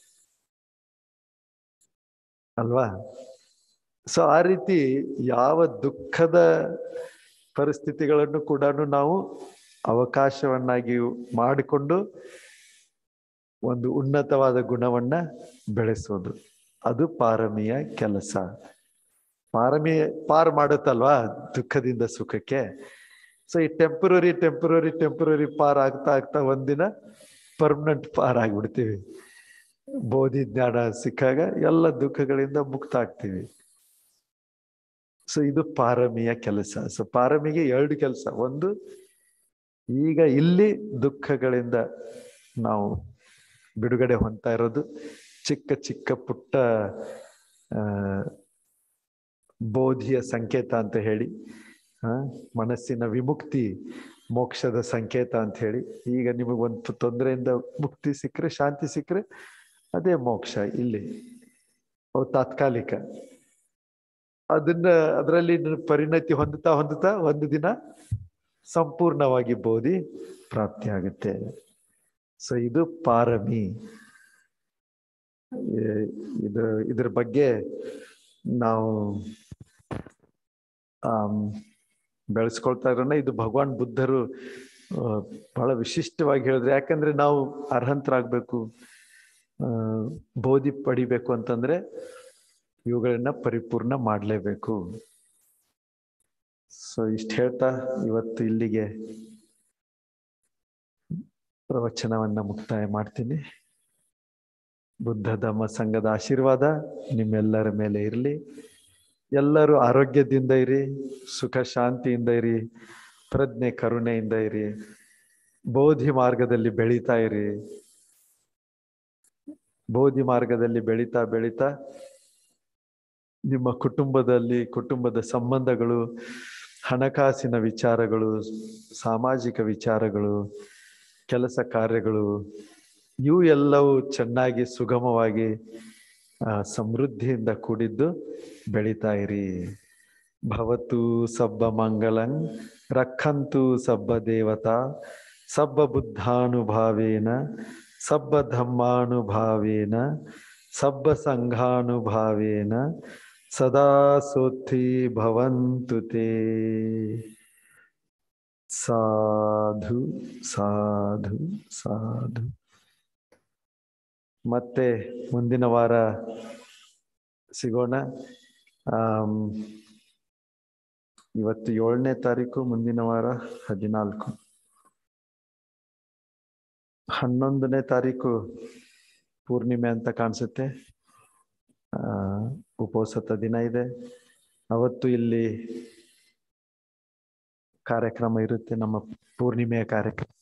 ಅಲ್ವಾ ಸೊ ಆ ರೀತಿ ಯಾವ ದುಃಖದ ಪರಿಸ್ಥಿತಿಗಳನ್ನು ಕೂಡ ನಾವು ಅವಕಾಶವನ್ನಾಗಿ ಮಾಡಿಕೊಂಡು ಒಂದು ಉನ್ನತವಾದ ಗುಣವನ್ನ ಬೆಳೆಸೋದು ಅದು ಪಾರಮಿಯ ಕೆಲಸ ಪಾರಮಿ ಪಾರ್ ಮಾಡುತ್ತಲ್ವಾ ದುಃಖದಿಂದ ಸುಖಕ್ಕೆ ಸೊ ಈ ಟೆಂಪರರಿ ಟೆಂಪರರಿ ಟೆಂಪರರಿ ಪಾರ್ ಆಗ್ತಾ ಆಗ್ತಾ ಒಂದಿನ ಪರ್ಮನೆಂಟ್ ಪಾರ್ ಆಗ್ಬಿಡ್ತೀವಿ ಬೋಧಿ ಜ್ಞಾನ ಸಿಕ್ಕಾಗ ಎಲ್ಲ ದುಃಖಗಳಿಂದ ಮುಕ್ತ ಆಗ್ತೀವಿ ಸೊ ಇದು ಪಾರಮಿಯ ಕೆಲಸ ಸೊ ಪಾರಮಿಗೆ ಎರಡು ಕೆಲಸ ಒಂದು ಈಗ ಇಲ್ಲಿ ದುಃಖಗಳಿಂದ ನಾವು ಬಿಡುಗಡೆ ಹೊಂದ್ತಾ ಇರೋದು ಚಿಕ್ಕ ಚಿಕ್ಕ ಪುಟ್ಟ ಆ ಬೋಧಿಯ ಸಂಕೇತ ಅಂತ ಹೇಳಿ ಆ ಮನಸ್ಸಿನ ವಿಮುಕ್ತಿ ಮೋಕ್ಷದ ಸಂಕೇತ ಅಂತ ಹೇಳಿ ಈಗ ನಿಮಗೊಂದು ತೊಂದರೆಯಿಂದ ಮುಕ್ತಿ ಸಿಕ್ಕರೆ ಶಾಂತಿ ಸಿಕ್ಕರೆ ಅದೇ ಮೋಕ್ಷ ಇಲ್ಲಿ ಅವು ತಾತ್ಕಾಲಿಕ ಅದನ್ನ ಅದರಲ್ಲಿ ಪರಿಣತಿ ಹೊಂದುತ್ತಾ ಹೊಂದುತ್ತಾ ಒಂದು ದಿನ ಸಂಪೂರ್ಣವಾಗಿ ಬೋಧಿ ಪ್ರಾಪ್ತಿ ಆಗುತ್ತೆ ಸೊ ಇದು ಪಾರಮಿ ಇದು ಇದ್ರ ಬಗ್ಗೆ ನಾವು ಬೆಳೆಸ್ಕೊಳ್ತಾ ಇರೋಣ ಇದು ಭಗವಾನ್ ಬುದ್ಧರು ಬಹಳ ವಿಶಿಷ್ಟವಾಗಿ ಹೇಳಿದ್ರೆ ಯಾಕಂದ್ರೆ ನಾವು ಅರ್ಹಂತರಾಗ್ಬೇಕು ಬೋಧಿ ಪಡಿಬೇಕು ಅಂತಂದ್ರೆ ಇವುಗಳನ್ನ ಪರಿಪೂರ್ಣ ಮಾಡಲೇಬೇಕು ಸೊ ಇಷ್ಟ ಹೇಳ್ತಾ ಇವತ್ತು ಇಲ್ಲಿಗೆ ಪ್ರವಚನವನ್ನ ಮುಕ್ತಾಯ ಮಾಡ್ತೀನಿ ಬುದ್ಧ ಧಮ್ಮ ಸಂಘದ ಆಶೀರ್ವಾದ ನಿಮ್ಮೆಲ್ಲರ ಮೇಲೆ ಇರಲಿ ಎಲ್ಲರೂ ಆರೋಗ್ಯದಿಂದ ಇರಿ ಸುಖ ಶಾಂತಿಯಿಂದ ಇರಿ ಪ್ರಜ್ಞೆ ಕರುಣೆಯಿಂದ ಇರಿ ಬೋಧಿ ಮಾರ್ಗದಲ್ಲಿ ಬೆಳೀತಾ ಇರಿ ಬೋಧಿ ಮಾರ್ಗದಲ್ಲಿ ಬೆಳೀತಾ ಬೆಳೀತಾ ನಿಮ್ಮ ಕುಟುಂಬದಲ್ಲಿ ಕುಟುಂಬದ ಸಂಬಂಧಗಳು ಹಣಕಾಸಿನ ವಿಚಾರಗಳು ಸಾಮಾಜಿಕ ವಿಚಾರಗಳು ಕೆಲಸ ಕಾರ್ಯಗಳು ಇವು ಎಲ್ಲವೂ ಚೆನ್ನಾಗಿ ಸುಗಮವಾಗಿ ಸಮೃದ್ಧಿಯಿಂದ ಕೂಡಿದ್ದು ಬೆಳೀತಾ ಇರಿ ಭವತು ಸಬ್ಬ ಮಂಗಳಂ ರಕ್ಕಂತು ಸಬ್ಬ ದೇವತಾ ಸಬ್ಬ ಬುದ್ಧಾನುಭಾವೇನ ಸಬ್ಬ ಧಮ್ಮಾನುಭಾವೇನ ಸಬ್ಬ ಸಂಘಾನುಭಾವೇನ ಸದಾ ಸೋತ್ಥಿ ಭವಂತು ತೇ ಸಾಧು ಸಾಧು ಸಾಧು ಮತ್ತೆ ಮುಂದಿನ ವಾರ ಸಿಗೋಣ ಇವತ್ತು ಏಳನೇ ತಾರೀಕು ಮುಂದಿನ ವಾರ ಹದಿನಾಲ್ಕು ಹನ್ನೊಂದನೇ ತಾರೀಕು ಪೂರ್ಣಿಮೆ ಅಂತ ಕಾಣಿಸುತ್ತೆ ಆ ಉಪವಾಸದ ದಿನ ಇದೆ ಅವತ್ತು ಇಲ್ಲಿ ಕಾರ್ಯಕ್ರಮ ಇರುತ್ತೆ ನಮ್ಮ ಪೂರ್ಣಿಮೆಯ ಕಾರ್ಯಕ್ರಮ